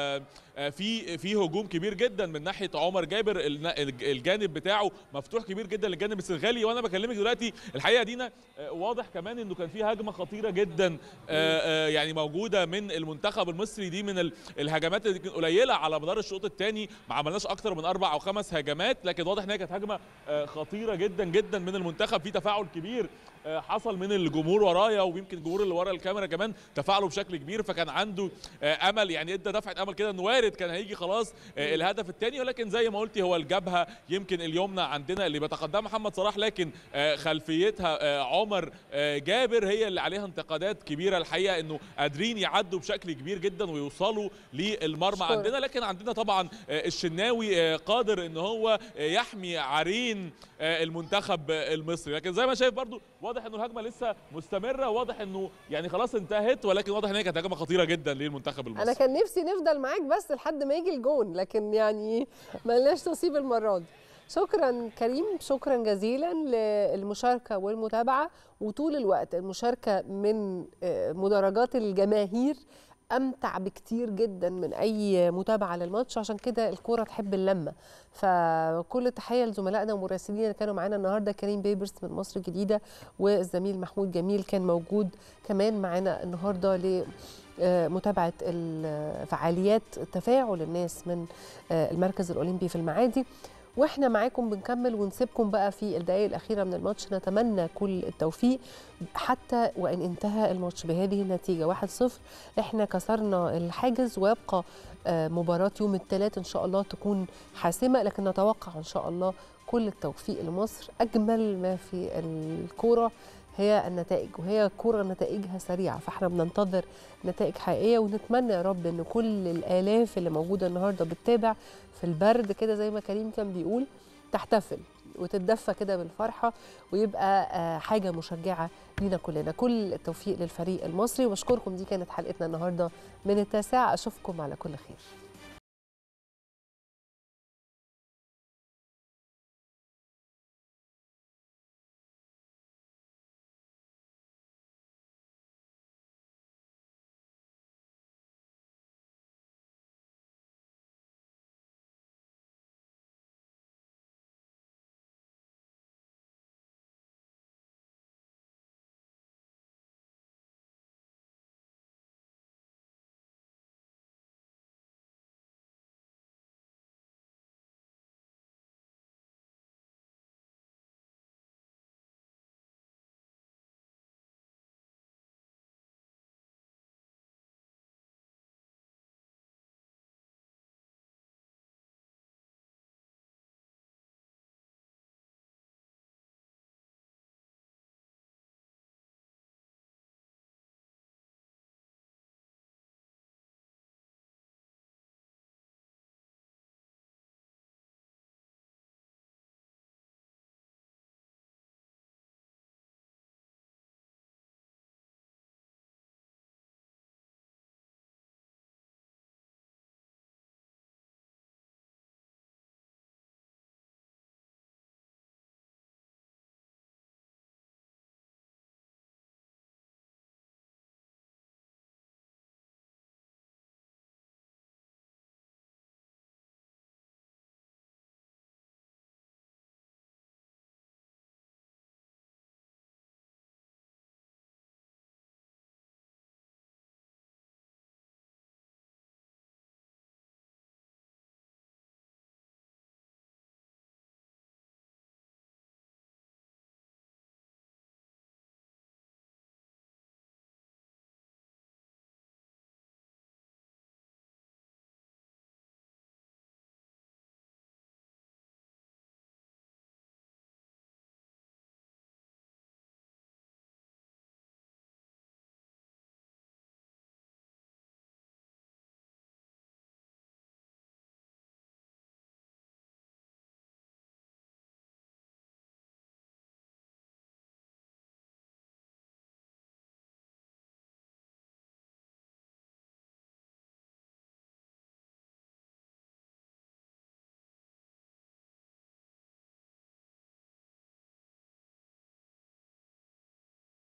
في في هجوم كبير جدا من ناحيه عمر جابر الجانب بتاعه مفتوح كبير جدا للجانب السنغالي وانا بكلمك دلوقتي الحقيقه دينا واضح كمان انه كان في هجمه خطيره جدا يعني موجوده من المنتخب المصري دي من الهجمات اللي كانت قليله على مدار الشوط الثاني ما عملناش اكتر من اربع او خمس هجمات لكن واضح ان هي كانت هجمه خطيره جدا جدا من المنتخب في تفاعل كبير حصل من الجمهور ورايا ويمكن الجمهور اللي ورا الكاميرا كمان تفاعلوا بشكل كبير فكان عنده امل يعني ادى دفعه امل كده انه وارد كان هيجي خلاص الهدف الثاني ولكن زي ما قلتي هو الجبهه يمكن اليمنى عندنا اللي بيتقدم محمد صلاح لكن خلفيتها عمر جابر هي اللي عليها انتقادات كبيره الحقيقه انه قادرين يعدوا بشكل كبير جدا ويوصلوا للمرمى عندنا لكن عندنا طبعا الشناوي قادر ان هو يحمي عرين المنتخب المصري لكن زي ما شايف برضو واضح انه الهجمه لسه مستمره واضح انه يعني خلاص انتهت ولكن واضح ان هي كانت هجمه خطيره جدا للمنتخب المصري انا كان نفسي نفضل معاك بس لحد ما يجي الجون لكن يعني ما لناش نصيب المره دي شكرا كريم شكرا جزيلا للمشاركه والمتابعه وطول الوقت المشاركه من مدرجات الجماهير امتع بكتير جدا من اي متابعه للماتش عشان كده الكوره تحب اللمه فكل التحيه لزملائنا ومراسلين اللي كانوا معانا النهارده كريم بيبرس من مصر الجديده والزميل محمود جميل كان موجود كمان معانا النهارده ل متابعه فعاليات تفاعل الناس من المركز الاولمبي في المعادي واحنا معاكم بنكمل ونسيبكم بقى في الدقائق الاخيره من الماتش نتمنى كل التوفيق حتى وان انتهى الماتش بهذه النتيجه 1-0 احنا كسرنا الحاجز ويبقى آه، مباراه يوم الثلاث ان شاء الله تكون حاسمه لكن نتوقع ان شاء الله كل التوفيق لمصر اجمل ما في الكوره هي النتائج وهي كوره نتائجها سريعه فاحنا بننتظر نتائج حقيقيه ونتمنى يا رب ان كل الالاف اللي موجوده النهارده بتتابع في البرد كده زي ما كريم كان بيقول تحتفل وتتدفى كده بالفرحه ويبقى آه، حاجه مشجعه لينا كلنا كل التوفيق للفريق المصري واشكركم دي كانت حلقتنا النهارده من التاسعه اشوفكم على كل خير